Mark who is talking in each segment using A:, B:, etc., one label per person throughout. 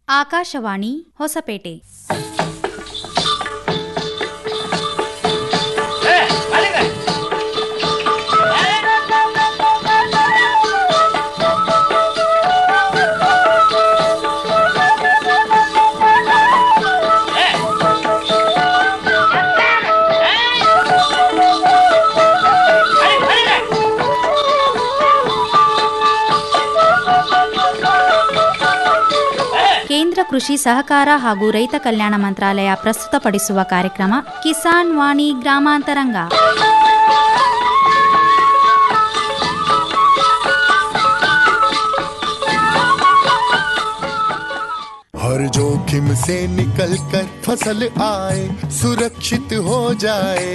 A: ಆಕಾಶವಾಣಿ ಹೊಸಪೇಟೆ ಕೇಂದ್ರ ಕೃಷಿ ಸಹಕಾರ ಹಾಗೂ ರೈತ ಕಲ್ಯಾಣ ಮಂತ್ರಾಲಯ ಪ್ರಸ್ತುತಪಡಿಸುವ ಕಾರ್ಯಕ್ರಮ ಕಿಸಾನ್ ವಾಣಿ ಗ್ರಾಮಾಂತರಂಗ
B: हर जोखिम से निकल कर फसल आए सुरक्षित हो जाए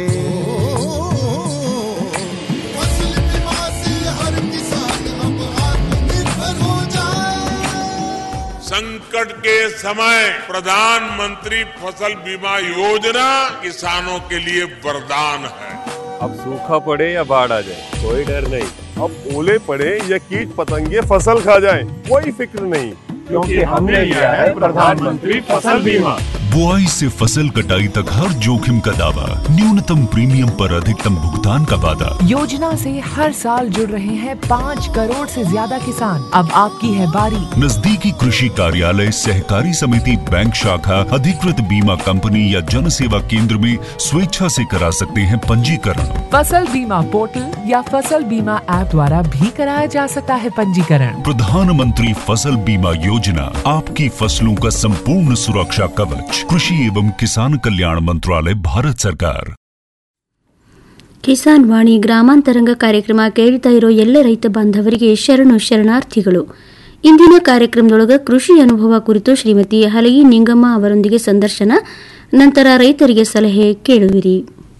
B: फसल बीमा से हर किसान अब आत्मनिर्भर हो जाए
C: संकट के समय प्रधानमंत्री फसल बीमा योजना किसानों के लिए वरदान है
D: अब सूखा पड़े या बाढ़ आ जाए कोई डर नहीं अब ओले पड़े या कीट पतंगे फसल खा जाए कोई फिक्र नहीं क्योंकि हमने लिया है प्रधानमंत्री फसल बीमा
E: बुआई से फसल कटाई तक हर जोखिम का दावा न्यूनतम प्रीमियम पर अधिकतम भुगतान का वादा
F: योजना से हर साल जुड़ रहे हैं पाँच करोड़ से ज्यादा किसान अब आपकी है बारी
E: नजदीकी कृषि कार्यालय सहकारी समिति बैंक शाखा अधिकृत बीमा कंपनी या जन सेवा केंद्र में स्वेच्छा से करा सकते हैं पंजीकरण
F: फसल बीमा पोर्टल या फसल बीमा ऐप द्वारा भी कराया जा सकता है पंजीकरण
E: प्रधानमंत्री फसल बीमा योजना आपकी फसलों का संपूर्ण सुरक्षा कवच कृषि एवं किसान कल्याण मंत्रालय भारत सरकार
G: ಕಿಸಾನ್ ವಾಣಿ ಗ್ರಾಮಾಂತರಂಗ ಕಾರ್ಯಕ್ರಮ ಕೇಳ್ತಾ ಇರೋ ಎಲ್ಲ ರೈತ ಬಾಂಧವರಿಗೆ ಶರಣು ಶರಣಾರ್ಥಿಗಳು ಇಂದಿನ ಕಾರ್ಯಕ್ರಮದೊಳಗ ಕೃಷಿ ಅನುಭವ ಕುರಿತು ಶ್ರೀಮತಿ ಹಲಗಿ ನಿಂಗಮ್ಮ ಅವರೊಂದಿಗೆ ಸಂದರ್ಶನ ನಂತರ ರೈತರಿಗೆ ಸಲಹೆ ಕೇಳುವಿರಿ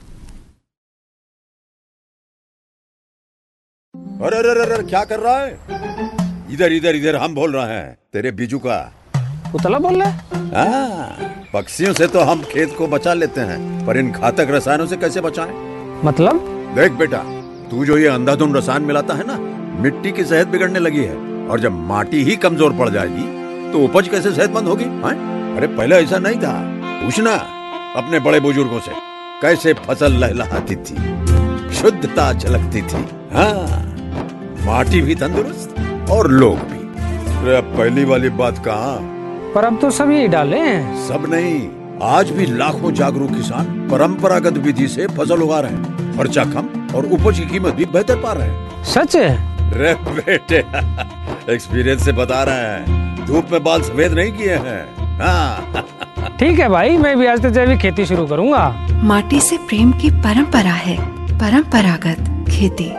H: अरे अरे अरे अरे, क्या कर रहा है इधर इधर इधर हम बोल रहे हैं तेरे बीजू का
I: उतला बोल रहा है
H: हाँ, पक्षियों से तो हम खेत को बचा लेते हैं पर इन घातक रसायनों से कैसे बचाएं?
I: मतलब
H: देख बेटा तू जो ये अंधाधुंध रसायन मिलाता है ना मिट्टी की सेहत बिगड़ने लगी है और जब माटी ही कमजोर पड़ जाएगी तो उपज कैसे सेहतमंद होगी हाँ? अरे पहले ऐसा नहीं था पूछना अपने बड़े बुजुर्गों से कैसे फसल लहलहाती थी शुद्धता झलकती थी हाँ माटी भी तंदुरुस्त और लोग भी अरे अब पहली वाली बात कहाँ
I: पर अब तो सभी डाले हैं
H: सब नहीं आज भी लाखों जागरूक किसान परंपरागत विधि से फसल उगा रहे हैं खर्चा कम और उपज की कीमत भी बेहतर पा रहे हैं
I: सच है
H: रे बेटे एक्सपीरियंस से बता रहे हैं धूप में बाल सफेद नहीं किए हैं हाँ
I: ठीक है भाई मैं भी आज से जैविक खेती शुरू करूंगा
J: माटी से प्रेम की परंपरा है परंपरागत खेती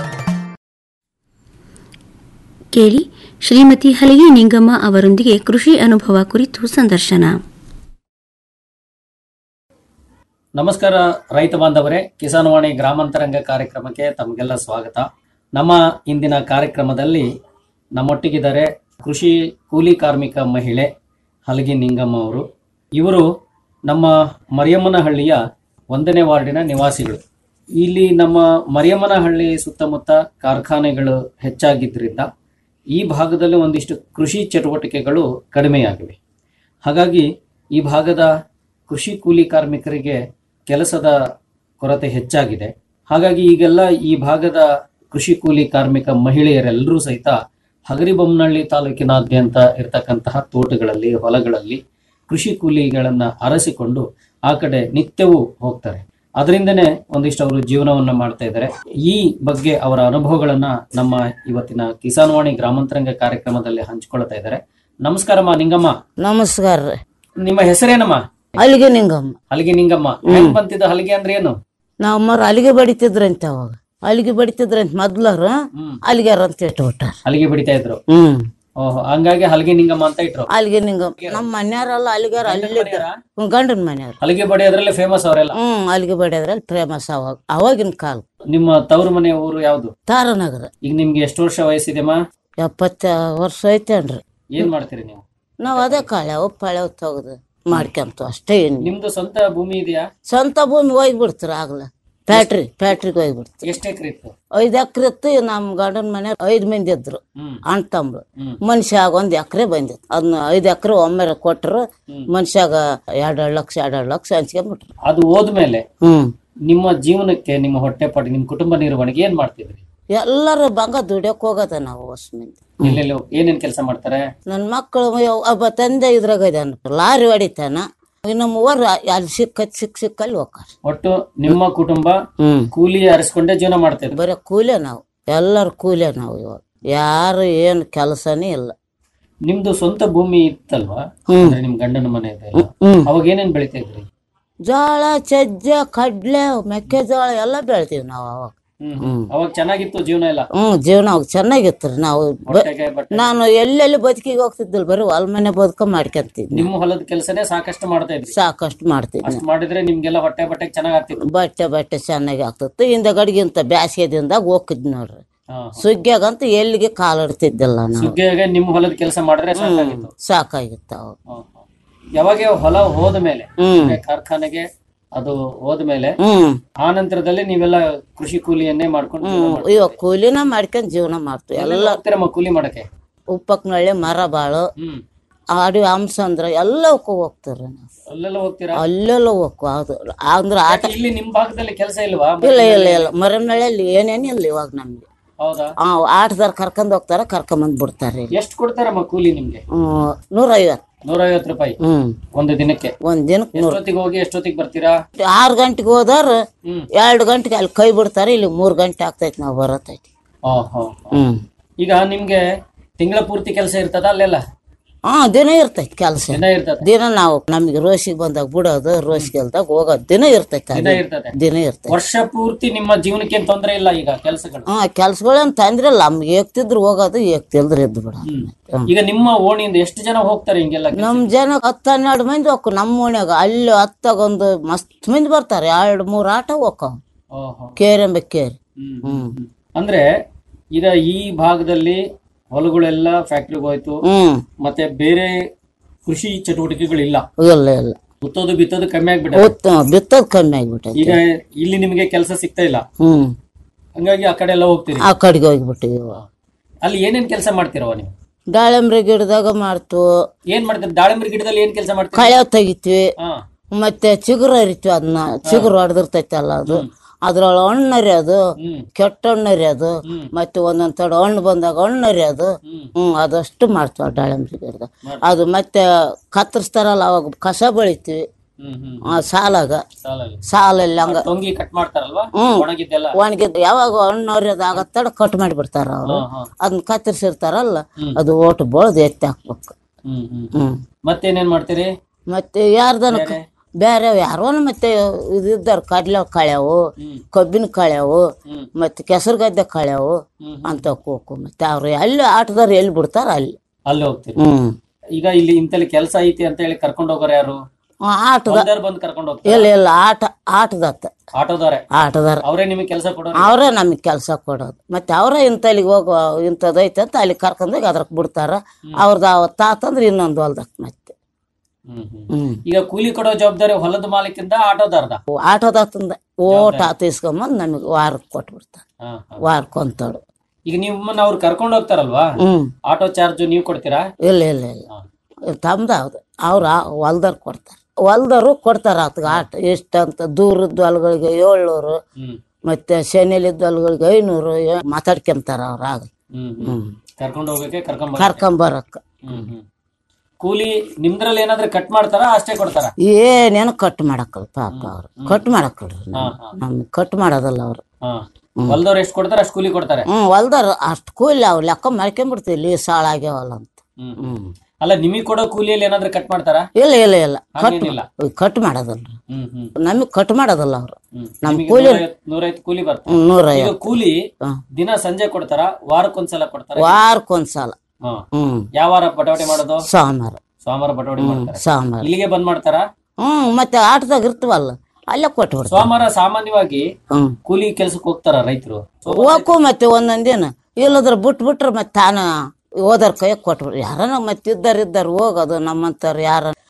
G: ಕೇಳಿ ಶ್ರೀಮತಿ ಹಲಗಿ ನಿಂಗಮ್ಮ ಅವರೊಂದಿಗೆ ಕೃಷಿ ಅನುಭವ ಕುರಿತು ಸಂದರ್ಶನ
K: ನಮಸ್ಕಾರ ರೈತ ಬಾಂಧವರೇ ಕಿಸಾನ್ವಾಣಿ ಗ್ರಾಮಾಂತರಂಗ ಕಾರ್ಯಕ್ರಮಕ್ಕೆ ತಮಗೆಲ್ಲ ಸ್ವಾಗತ ನಮ್ಮ ಇಂದಿನ ಕಾರ್ಯಕ್ರಮದಲ್ಲಿ ನಮ್ಮೊಟ್ಟಿಗಿದ್ದಾರೆ ಕೃಷಿ ಕೂಲಿ ಕಾರ್ಮಿಕ ಮಹಿಳೆ ಹಲಗಿ ನಿಂಗಮ್ಮ ಅವರು ಇವರು ನಮ್ಮ ಮರಿಯಮ್ಮನಹಳ್ಳಿಯ ಒಂದನೇ ವಾರ್ಡಿನ ನಿವಾಸಿಗಳು ಇಲ್ಲಿ ನಮ್ಮ ಮರಿಯಮ್ಮನಹಳ್ಳಿ ಸುತ್ತಮುತ್ತ ಕಾರ್ಖಾನೆಗಳು ಹೆಚ್ಚಾಗಿದ್ದರಿಂದ ಈ ಭಾಗದಲ್ಲಿ ಒಂದಿಷ್ಟು ಕೃಷಿ ಚಟುವಟಿಕೆಗಳು ಕಡಿಮೆಯಾಗಿವೆ ಹಾಗಾಗಿ ಈ ಭಾಗದ ಕೃಷಿ ಕೂಲಿ ಕಾರ್ಮಿಕರಿಗೆ ಕೆಲಸದ ಕೊರತೆ ಹೆಚ್ಚಾಗಿದೆ ಹಾಗಾಗಿ ಈಗೆಲ್ಲ ಈ ಭಾಗದ ಕೃಷಿ ಕೂಲಿ ಕಾರ್ಮಿಕ ಮಹಿಳೆಯರೆಲ್ಲರೂ ಸಹಿತ ಹಗರಿಬೊಮ್ಮನಹಳ್ಳಿ ತಾಲೂಕಿನಾದ್ಯಂತ ಇರತಕ್ಕಂತಹ ತೋಟಗಳಲ್ಲಿ ಹೊಲಗಳಲ್ಲಿ ಕೃಷಿ ಕೂಲಿಗಳನ್ನ ಅರಸಿಕೊಂಡು ಆ ಕಡೆ ನಿತ್ಯವೂ ಹೋಗ್ತಾರೆ ಅದರಿಂದನೇ ಒಂದಿಷ್ಟು ಅವರು ಜೀವನವನ್ನ ಮಾಡ್ತಾ ಇದ್ದಾರೆ ಈ ಬಗ್ಗೆ ಅವರ ಅನುಭವಗಳನ್ನ ನಮ್ಮ ಇವತ್ತಿನ ಕಿಸಾನ್ವಾಣಿ ಗ್ರಾಮಾಂತರಂಗ ಕಾರ್ಯಕ್ರಮದಲ್ಲಿ ಹಂಚಿಕೊಳ್ತಾ ಇದ್ದಾರೆ ನಮಸ್ಕಾರಮ್ಮ ನಿಂಗಮ್ಮ
L: ನಮಸ್ಕಾರ ರೀ
K: ನಿಮ್ಮ ಹೆಸರೇನಮ್ಮ
L: ಅಲ್ಲಿಗೆ ನಿಂಗಮ್ಮ
K: ಹಲಗೆ ನಿಂಗಮ್ಮ ಹೆಂಗ್ ಬಂತಿದ್ದ ಹಲಗೆ ಅಂದ್ರೆ ಏನು
L: ನಾವ್ ಅಮ್ಮರು ಅಲ್ಲಿಗೆ ಬಡಿತಿದ್ರಂತ ಅವಾಗ ಅಲ್ಲಿಗೆ ಬಡಿತಿದ್ರಂತ ಮೊದ್ಲರು ಅಲ್ಲಿಗಾರ ಅಂತ ಇಟ್ಬಿಟ್ಟಾರ
K: ಹಲಿಗೆ ಬಿಡಿತಾ ಇದ್ರು
L: ಹ್ಮ್
K: ಓಹೋ ಹಂಗಾಗಿ ಹಲಗೆ ನಿಂಗಮ್ಮ ಅಂತ ಇಟ್ರು
L: ಅಲ್ಲಿಗೆ ನಿಂಗಮ್ಮ ನಮ್ಮ ಮನ್ಯಾರಲ್ಲ ಅಲ್ಲಿಗಾರ ಅಲ್ಲಿ ಗಂಡನ ಮನೆಯವ್ರು
K: ಹಲಿಗೆ ಬಡಿಯೋದ್ರಲ್ಲಿ ಫೇಮಸ್ ಅವರೆಲ್ಲ
L: ಹ್ಮ್ ಅಲ್ಲಿಗೆ ಬಡಿಯೋದ್ರಲ್ಲಿ ಫೇಮಸ್ ಅವಾಗ ಅವಾಗಿನ ಕಾಲ
K: ನಿಮ್ಮ ತವರು ಮನೆ ಊರು ಯಾವ್ದು
L: ತಾರನಗರ
K: ಈಗ ನಿಮ್ಗೆ ಎಷ್ಟು ವರ್ಷ ವಯಸ್ಸಿದೆಮ್ಮ
L: ಎಪ್ಪತ್ತ ವರ್ಷ ಐತೇನ್ರಿ
K: ಏನ್ ಮಾಡ್ತೀರಿ ನೀವು
L: ನಾವ್ ಅದೇ ಕಾಳೆ ಪಳೆ ತೆಗ್ದು ಮಾಡ್ಕೊಂತ ಅಷ್ಟೇ ಏನ್
K: ನಿಮ್ದು ಸ್ವಂತ ಭೂಮಿ ಇದೆಯಾ
L: ಸ್ವಂತ ಭೂಮಿ ಒಯ್ದು ಬಿಡ್ತಾರ ಆಗ್ಲ ಫ್ಯಾಕ್ಟ್ರಿ ಫ್ಯಾಕ್ಟ್ರಿಗೆ ಹೋಗ್ಬಿಡ್ತು
K: ಎಷ್ಟು ಎಕರೆ ಇತ್ತು
L: ಐದು ಎಕರೆ ಇತ್ತು ನಮ್ಮ ಗಂಡನ ಮನೆ ಐದು ಮಂದಿ ಇದ್ರು
K: ಹ್ಮ್.
L: ಅಣ್ಣ ತಮ್ಮಳು
K: ಹ್ಮ್.
L: ಮನುಷ್ಯಾಗ ಒಂದ್ ಎಕರೆ ಬಂದಿತ್ತು ಅದನ್ನ ಐದು ಎಕರೆ ಒಮ್ಮೆರೆ ಕೊಟ್ಟರು ಮನುಷ್ಯಾಗ ಎರಡೆರಡು ಲಕ್ಷ ಎರಡೆರಡು ಲಕ್ಷ ಹಂಚ್ಕೊಂಡ್ಬಿಟ್ರು
K: ಅದು ಹೋದ್ಮೇಲೆ
L: ಹ್ಮ್
K: ನಿಮ್ಮ ಜೀವನಕ್ಕೆ ನಿಮ್ಮ ಹೊಟ್ಟೆಪಾಟಿ ನಿಮ್ಮ ಕುಟುಂಬ ನಿರ್ವಹಣೆಗೆ ಏನ್ ಮಾಡ್ತಿದ್ರಿ
L: ಎಲ್ಲರೂ ಬಂಗ ದುಡಿಯಕ್ ಹೋಗದ ನಾವು ಹೊಸ ಮಂದಿ
K: ಎಲ್ಲೆಲ್ಲಿ ಹೋಗ್- ಏನೇನ್ ಕೆಲಸ ಮಾಡ್ತಾರೆ
L: ನನ್ನ ಮಕ್ಕಳು ಒಬ್ಬ ತಂದೆ ಇದ್ರಾಗ ಇದಾನ ಲಾರಿ ಹೊಡಿತಾನ ಇನ್ನು ಮೂವರು ಅಲ್ಲಿ ಸಿಕ್ಕತ್ ಸಿಕ್ ಸಿಕ್ಕಲ್ಲಿ ಹೋಗ್ತಾರ
K: ಒಟ್ಟು ನಿಮ್ಮ ಕುಟುಂಬ
L: ಹ್ಮ್
K: ಕೂಲಿ ಅರಿಸ್ಕೊಂಡೇ ಜೀವನ ಮಾಡ್ತಿದ್ರು
L: ಬರೀ ಕೂಲೆ ನಾವು ಎಲ್ಲರೂ ಕೂಲೆ ನಾವು ಇವಾಗ ಯಾರು ಏನು ಕೆಲಸನೇ ಇಲ್ಲ
K: ನಿಮ್ದು ಸ್ವಂತ ಭೂಮಿ ಇತ್ತಲ್ವಾ
L: ಹ್ಮ್.
K: ಅಂದ್ರೆ ನಿಮ್ ಗಂಡನ ಮನೆ ಇದೆಲ್ಲ
L: ಹ್ಮ್
K: ಅವಾಗ ಏನೇನ್ ಬೆಳಿತಾ ಇದ್ರಿ
L: ಜೋಳ ಸಜ್ಜೆ ಕಡ್ಲೆ ಮೆಕ್ಕೆಜೋಳ ಎಲ್ಲ ಬೆಳಿತೀವಿ ನಾವು ಅವಾಗ
K: ಹ್ಮ್ ಅವಾಗ ಚೆನ್ನಾಗಿತ್ತು ಜೀವನ ಎಲ್ಲ
L: ಹ್ಮ್ ಜೀವನ ಅವಾಗ ಚೆನ್ನಾಗಿತ್ತು ರೀ ನಾವು ಬ-
K: ಹೊಟ್ಟೆಗೆ ಬಟ್ಟೆ
L: ನಾನು ಎಲ್ಲೆಲ್ಲಿ ಬದುಕಿಗೆ ಹೋಗ್ತಿದ್ದಿಲ್ಲ ಬರೀ ಹೊಲ ಮನೆ ಬದುಕ ಮಾಡ್ಕೊಂತಿದ್ನಿ
K: ನಿಮ್ಮ ಹೊಲದ ಕೆಲಸನೇ ಸಾಕಷ್ಟು ಮಾಡ್ತಾ ಇದ್ರಿ
L: ಸಾಕಷ್ಟು ಮಾಡ್ತಿದ್ನಿ
K: ಅಷ್ಟು ಮಾಡಿದ್ರೆ ನಿಮ್ಗೆಲ್ಲ ಹೊಟ್ಟೆ ಬಟ್ಟೆ ಚೆನ್ನಾಗ್ ಆಗ್ತಿತ್ತು
L: ಬಟ್ಟೆ ಬಟ್ಟೆ ಚೆನ್ನಾಗಿ ಆಗ್ತಿತ್ತು ಹಿಂದ ಗಡಿಗಿಂತ ಬ್ಯಾಸಿಗೆದಿಂದಾಗ ಹೋಗಿದ್ ನೋಡ್ರಿ
K: ಹಾ.
L: ಸುಗ್ಗಿಯಾಗಂತೂ ಎಲ್ಲಿಗೆ ಕಾಲಿಡ್ತಿದ್ದಿಲ್ಲ ನಾವು
K: ಸುಗ್ಗಿಯಾಗ ನಿಮ್ಮ ಹೊಲದ ಕೆಲಸ ಮಾಡಿದ್ರೆ ಸಾಕಾಗಿತ್ತು
L: ಸಾಕಾಗಿತ್ತು ಅವಾಗ
K: ಹ್ಮ್, ಹ್ಮ್. ಯಾವಾಗ ಹೊಲ ಹೋದ ಮೇಲೆ
L: ಹ್ಮ್.
K: ಅಂದ್ರೆ ಕಾರ್ಖಾನೆಗೆ ಅದು ಹೋದ್ಮೇಲೆ
L: ಹ್ಮ್
K: ಆ ನಂತರದಲ್ಲಿ ನೀವೆಲ್ಲ ಕೃಷಿ ಕೂಲಿಯನ್ನೇ ಮಾಡ್ಕೊಂಡು ಜೀವನ
L: ಹ್ಮ್
K: ಮಾಡ್ತೀರಾ?
L: ಇವಾಗ ಕೂಲಿನ ಮಾಡ್ಕೊಂಡ್ ಜೀವನ ಮಾಡ್ತೀವಿ
K: ಎಲ್ಲೆಲ್ಲ
L: ಎಲ್ಲ
K: ಹೋಗ್ತೀರಮ್ಮ ಕೂಲಿ ಮಾಡಕ್ಕೆ
L: ಉಪ್ಪಕ್ನಳ್ಳಿ ಮರ ಬಾಳು
K: ಹ್ಮ್
L: ಆಡಿ ಹಂಸಂದ್ರ ಎಲ್ಲವಕ್ಕೂ ಹೋಗ್ತಾರೆ ನಾವು
K: ಅಲ್ಲೆಲ್ಲ ಹೋಗ್ತೀರಾ
L: ಅಲ್ಲೆಲ್ಲ ಹೋಗ್ಕು ಅದು ಅಂದ್ರೆ ಆಟ
K: ಯಾಕೆ ಇಲ್ಲಿ ನಿಮ್ ಭಾಗದಲ್ಲಿ ಕೆಲಸ ಇಲ್ವಾ
L: ಇಲ್ಲ ಇಲ್ಲ ಇಲ್ಲ ಮರನಳ್ಳಿಯಲ್ಲಿ ಏನೇನಿಲ್ಲ ಇವಾಗ ನಮ್ಗೆ
K: ಹೌದಾ
L: ಆ ಆಟದಾರ ಕರ್ಕೊಂಡ್ ಹೋಗ್ತಾರ ಕರ್ಕೊಂಬಂದ್ ಬಿಡ್ತಾರೆ
K: ಎಷ್ಟು ಕೊಡ್ತಾರಮ್ಮ ಕೂಲಿ ನಿಮ್ಗೆ
L: ಹ್ಮ್ ನೂರೈವತ್ತು
K: ನೂರೈವತ್ತು ರೂಪಾಯಿ
L: ಹ್ಮ್
K: ಒಂದು ದಿನಕ್ಕೆ
L: ಒಂದ್ ದಿನಕ್ಕೆ ನೂರ
K: ಎಷ್ಟೊತ್ತಿಗೆ ಹೋಗಿ ಎಷ್ಟೊತ್ತಿಗೆ ಬರ್ತೀರಾ
L: ಆರು ಗಂಟೆಗೆ ಹೋದಾರ
K: ಹ್ಮ್.
L: ಎರಡು ಗಂಟೆಗೆ ಅಲ್ಲಿ ಕೈ ಬಿಡ್ತಾರೆ ಇಲ್ಲಿ ಮೂರ್ ಗಂಟೆ ಆಗ್ತೈತಿ ನಾವು ಬರತೈತಿ
K: ಹಾ, ಹಾ, ಹಾ.
L: ಹ್ಮ್
K: ಈಗ ನಿಮ್ಗೆ ತಿಂಗಳ ಪೂರ್ತಿ ಕೆಲಸ ಇರ್ತದ ಅಲ್ಲೆಲ್ಲ
L: ಹಾ ದಿನ ಇರ್ತೈತಿ ಕೆಲಸ
K: ದಿನ ಇರ್ತದೆ
L: ದಿನ ನಾವು ನಮಗೆ ರೋಸಿಗೆ ಬಂದಾಗ ಬಿಡೋದು ರೋಸಿಗೆಲ್ದಾಗ ಹೋಗೋದು ದಿನ ಇರ್ತೈತಿ
K: ದಿನ
L: ಅದು.
K: ಇರ್ತದೆ
L: ದಿನ ಇರ್ತೈತಿ
K: ವರ್ಷ ಪೂರ್ತಿ ನಿಮ್ಮ ಜೀವನಕ್ಕೆ ಏನ್ ತೊಂದ್ರೆ ಇಲ್ಲ ಈಗ ಕೆಲಸಗಳು
L: ಹಾ ಕೆಲ್ಸಗಳೇನ್ ತಂದ್ರೆ ಇಲ್ಲ ನಮ್ಗೆ ಏಕ್ತಿದ್ರು ಹೋಗೋದು ಏಕ್ತಿಲ್ದ್ರ ಎದ್ದು ಬಿಡ
K: ಈಗ ನಿಮ್ಮ ಓಣಿಯಿಂದ ಎಷ್ಟು ಜನ ಹೋಗ್ತಾರೆ ಹಿಂಗೆಲ್ಲ ಕೆಲ್ಸ?
L: ನಮ್ ಜನ ಹತ್ತು ಹನ್ನೆರಡು ಮಂದಿ ಹೋಗ್ಕು ನಮ್ಮ ಓಣ್ಯಾಗ ಅಲ್ಲಿ ಹತ್ತಾಗೊಂದು ಮಸ್ತ್ ಮಂದಿ ಬರ್ತಾರೆ ಎರಡು ಮೂರು ಆಟ ಹೋಗ್ತಾವ
K: ಓಹೋ.
L: ಕೇರೆಂಬ ಕೇರಿ
K: ಹ್ಮ್.
L: ಹ್ಮ್
K: ಅಂದ್ರೆ ಈಗ ಈ ಭಾಗದಲ್ಲಿ ಹೊಲಗಳೆಲ್ಲ ಫ್ಯಾಕ್ಟ್ರಿಗೆ ಹೋಯ್ತು
L: ಹ್ಮ್
K: ಮತ್ತೆ ಬೇರೆ ಕೃಷಿ ಚಟುವಟಿಕೆಗಳಿಲ್ಲ
L: ಇಲ್ಲ ಇಲ್ಲ
K: ಉತ್ತೋದು ಬಿತ್ತೋದು ಕಮ್ಮಿ ಆಗ್ಬಿಟ್ಟೆ
L: ಉತ್ತ ಬಿತ್ತದ್ ಕಮ್ಮಿ ಆಗ್ಬಿಟ್ಟೈತಿ
K: ಈಗ ಇಲ್ಲಿ ನಿಮಗೆ ಕೆಲಸ ಸಿಗ್ತಾ ಇಲ್ಲ
L: ಹ್ಮ್
K: ಹಂಗಾಗಿ ಆ ಕಡೆ ಎಲ್ಲ ಹೋಗ್ತೀರಿ
L: ಆ ಕಡೆಗೆ ಹೋಗ್ಬಿಟ್ಟಿವಿ
K: ಅಲ್ಲಿ ಏನೇನ್ ಕೆಲಸ ಮಾಡ್ತೀರವ ನೀವು
L: ದಾಳಿಂಬ್ರಿ ಗಿಡದಾಗ ಮಾಡ್ತು
K: ಏನ್ ಮಾಡ್ತೀರಿ ದಾಳಿಂಬರಿ ಗಿಡದಲ್ಲಿ ಏನ್ ಕೆಲಸ ಮಾಡ್ತೀರಿ
L: ಕಳೆ ತೆಗಿತೀವಿ
K: ಹಾ
L: ಮತ್ತೆ ಚಿಗುರು ಹರಿತೀವಿ ಅದನ್ನ ಚಿಗುರು ಹೊಡೆದಿರ್ತೈತಲ್ಲ ಅದು ಅದ್ರೊಳಗೆ ಹಣ್ಣು ಹರಿಯೋದು
K: ಹ್ಮ್
L: ಕೆಟ್ಟ ಹಣ್ಣು ಹರಿಯೋದು ಮತ್ತೆ ಒಂದೊಂದ್ ತಡ ಹಣ್ಣು ಬಂದಾಗ ಹಣ್ಣು ಹರಿಯೋದು ಹ್ಮ್ ಅದಷ್ಟು ಮಾಡ್ತೀವಿ ಆ ದಾಳಿಂಬ್ರಿ ಗಿಡದಾಗ ಅದು ಮತ್ತೆ ಕತ್ತರಿಸ್ತಾರಲ್ಲ ಅವಾಗ ಕಸ ಬೆಳಿತೀವಿ
K: ಹ್ಮ್ ಹ್ಮ್
L: ಆ ಸಾಲಾಗ
K: ಸಾಲಲ್ಲಿ
L: ಸಾಲಲ್ಲಿ ಹಂಗ
K: ಟೊಂಗಿ ಕಟ್ ಮಾಡ್ತಾರಲ್ವಾ
L: ಹ್ಮ್.
K: ಒಣಗಿದ್ದೆಲ್ಲ
L: ಒಣಗಿದ್ ಯಾವಾಗ ಹಣ್ಣು ಹರಿಯೋದು ಆಗತ್ತಡ ಕಟ್ ಮಾಡಿಬಿಡ್ತಾರ ಅವರು
K: ಹಾ, ಹಾ.
L: ಅದನ್ನ ಕತ್ತರಿಸಿರ್ತಾರಲ್ಲ ಅದು ಓಟು ಬಳದು ಎತ್ತಿ ಹಾಕ್ಬೇಕು
K: ಹ್ಮ್ ಹ್ಮ್
L: ಹ್ಮ್
K: ಮತ್ತೇನೇನ್ ಮಾಡ್ತೀರಿ
L: ಮತ್ತೆ ಯಾರ್ದನ
K: ಬೇರೆ?
L: ಬೇರೆ ಯಾರೋನ ಮತ್ತೆ ಇದಿದ್ದಾರ ಕಡ್ಲೆ ಕಳ್ಯಾವು
K: ಹ್ಮ್.
L: ಕಬ್ಬಿನ ಕಳ್ಯಾವು
K: ಹ್ಮ್.
L: ಮತ್ತೆ ಕೆಸರು ಗದ್ದೆ ಕಳ್ಯಾವು
K: ಹ್ಮ್.
L: ಅಂತ ಹೋಗು ಮತ್ತೆ ಅವ್ರು ಎಲ್ಲಿ ಆಟದಾರ ಎಲ್ಲಿ ಬಿಡ್ತಾರ ಅಲ್ಲಿ
K: ಅಲ್ಲಿ ಹೋಗ್ತೀರಿ
L: ಹ್ಮ್
K: ಈಗ ಇಲ್ಲಿ ಇಂತಲ್ಲಿ ಕೆಲಸ ಐತಿ ಅಂತ ಹೇಳಿ ಕರ್ಕೊಂಡು ಹೋಗೋರು ಯಾರು
L: ಆ, ಆಟದ
K: ಹೊಲ್ದಾರ್ ಬಂದು ಕರ್ಕೊಂಡು ಹೋಗ್ತಾರೆ
L: ಇಲ್ಲ ಇಲ್ಲ ಆಟ ಆಟದತ್ತ
K: ಆಟೋದಾರೆ
L: ಆಟದಾರ
K: ಅವರೇ ನಿಮಗೆ ಕೆಲಸ ಕೊಡೋರು
L: ಅವರೇ ನಮಗೆ ಕೆಲಸ ಕೊಡೋದು ಮತ್ತೆ ಅವರೇ ಇಂತಲ್ಲಿಗೆ ಹೋಗೋ ಇಂಥದ್ದೈತೆ ಅಂತ ಅಲ್ಲಿ ಕರ್ಕೊಂಡೋಗಿ ಅದ್ರಕ್ಕೆ ಬಿಡ್ತಾರ ಅವ್ರದ್ದು ಅವತ್ತು ಆತಂದ್ರೆ ಇನ್ನೊಂದು ಹೊಲ್ದಕ್ ಮತ್ತೆ
K: ಹ್ಮ್ ಹ್ಮ್
L: ಹ್ಮ್
K: ಈಗ ಕೂಲಿ ಕೊಡೋ ಜವಾಬ್ದಾರಿ ಹೊಲದ ಮಾಲೀಕಿಂದ ಆಟೋದಾರ್ದ
L: ಆಟೋದಾತಂದ ಓಟ್ ಆತ ಇಸ್ಕೊಂಬಂದು ನಮಗೆ ವಾರಕ್ಕೆ ಕೊಟ್ಬಿಡ್ತಾರೆ
K: ಹಾ, ಹಾ.
L: ವಾರಕ್ಕೆ ಒಂತಾಡು
K: ಈಗ ನಿಮ್ಮನ್ನ ಅವ್ರು ಕರ್ಕೊಂಡು ಹೋಗ್ತಾರಲ್ವಾ
L: ಹ್ಮ್
K: ಆಟೋ ಚಾರ್ಜ್ ನೀವು ಕೊಡ್ತೀರಾ
L: ಇಲ್ಲ ಇಲ್ಲ ಇಲ್ಲ ತಮ್ದು ಹೌದು ಅವ್ರ ಹೊಲ್ದವ್ರು ಕೊಡ್ತಾರೆ ಹೊಲ್ದವರು ಕೊಡ್ತಾರೆ ಆತಗ ಆಟ ಎಷ್ಟಂತ ದೂರದ ಹೊಲ್ಗಳಿಗೆ ಏಳ್ನೂರು
K: ಹ್ಮ್
L: ಮತ್ತೆ ಶನಿಲಿದ್ದ ಹೊಲ್ಗಳಿಗೆ ಐನೂರು ಏ- ಮಾತಾಡ್ಕೊಂತಾರ ಅವ್ರ ಆಗ
K: ಹ್ಮ್ ಹ್ಮ್
L: ಹ್ಮ್
K: ಕರ್ಕೊಂಡು ಹೋಗಕ್ಕೆ ಕರ್ಕೊಂಡ್
L: ಕರ್ಕೊಂಬರಕ್ಕ
K: ಹ್ಮ್ ಹ್ಮ್ ಕೂಲಿ ನಿಮ್ದ್ರಲ್ಲಿ ಏನಾದ್ರೂ ಕಟ್ ಮಾಡ್ತಾರಾ ಅಷ್ಟೇ ಕೊಡ್ತಾರ
L: ಏನೇನು ಕಟ್ ಮಾಡಕ್ಕಲ್ಲ ಪಾಪ ಅವ್ರು ಕಟ್ ಮಾಡಕ್ಕಲ್ರಿ ನಮ್ಗೆ ಕಟ್ ಮಾಡೋದಲ್ಲ ಅವ್ರು
K: ಹಾ ಹೊಲ್ದವ್ರು ಎಷ್ಟು ಕೊಡ್ತಾರ ಅಷ್ಟು ಕೂಲಿ ಕೊಡ್ತಾರೆ
L: ಹ್ಮ್ ಹೊಲ್ದಾರ ಅಷ್ಟು ಕೂಲಿ ಅವ್ ಲೆಕ್ಕ ಮಾಡ್ಕೊಂಡ್ಬಿಡ್ತೀವಿ ಇಲ್ಲಿ ಸಾಳ ಆಗ್ಯಾವಲ್ಲ ಅಂತ
K: ಹ್ಮ್
L: ಹ್ಮ್
K: ಅಲ್ಲ ನಿಮಗೆ ಕೊಡೋ ಕೂಲಿಯಲ್ಲಿ ಏನಾದ್ರೂ ಕಟ್ ಮಾಡ್ತಾರಾ
L: ಇಲ್ಲ ಇಲ್ಲ ಇಲ್ಲ ಕಟ್
K: ಹಾಗೇನಿಲ್ಲ.
L: ಕಟ್ ಮಾಡೋದಲ್ರಿ
K: ಹ್ಮ್ ಹ್ಮ್
L: ನಮಗೆ ಕಟ್ ಮಾಡೋದಲ್ಲ ಅವ್ರು
K: ಹ್ಮ್.
L: ನಮ್
K: ನಿಮಗೆ
L: ಕೂಲಿ
K: ನೂರೈವತ್ತು- ನೂರೈವತ್ತು ಕೂಲಿ ಬರ್ತದೆ
L: ಹ್ಮ್, ನೂರ
K: ಈಗ
L: ಐವತ್ತು.
K: ಕೂಲಿ
L: ಹಾ.
K: ದಿನ ಸಂಜೆ ಕೊಡ್ತಾರ ವಾರಕ್ಕೊಂದ್ಸಲ ಕೊಡ್ತಾರ
L: ವಾರಕ್ಕೊಂದ್ಸಲ
K: ಹಾ.
L: ಹ್ಮ್
K: ಯಾವ ವಾರ ಬಟವಾಟಿ ಮಾಡೋದು
L: ಸೋಮವಾರ
K: ಸೋಮವಾರ ಬಟವಾಟಿ ಮಾಡ್ತಾರೆ
L: ಸೋಮವಾರ
K: ಇಲ್ಲಿಗೆ ಬಂದ್ ಮಾಡ್ತಾರ
L: ಹ್ಮ್ ಮತ್ತೆ ಆಟದಾಗ ಇರ್ತವಲ್ಲ ಅಲ್ಲೇ ಕೊಟ್ಬಿಡ್ತಾರೆ
K: ಸೋಮವಾರ ಸಾಮಾನ್ಯವಾಗಿ
L: ಹ್ಮ್
K: ಕೂಲಿ ಕೆಲ್ಸಕ್ಕೆ ಹೋಗ್ತಾರ ರೈತರು
L: ಹೋಗು ಮತ್ತೆ ಒಂದೊಂದ್ ದಿನ ಇಲ್ಲದ್ರ ಬಿಟ್ ಬಿಟ್ರೆ ಮತ್ತೆ ತಾನ ಓದರ್ ಕೈ ಕೊಟ್ಬಿಡ್ರಿ ಯಾರನ ಮತ್ತೆ ಇದ್ದಾರ ಇದ್ದಾರ ಹೋಗೋದು ನಮ್ಮಂತಾರ ಯಾರ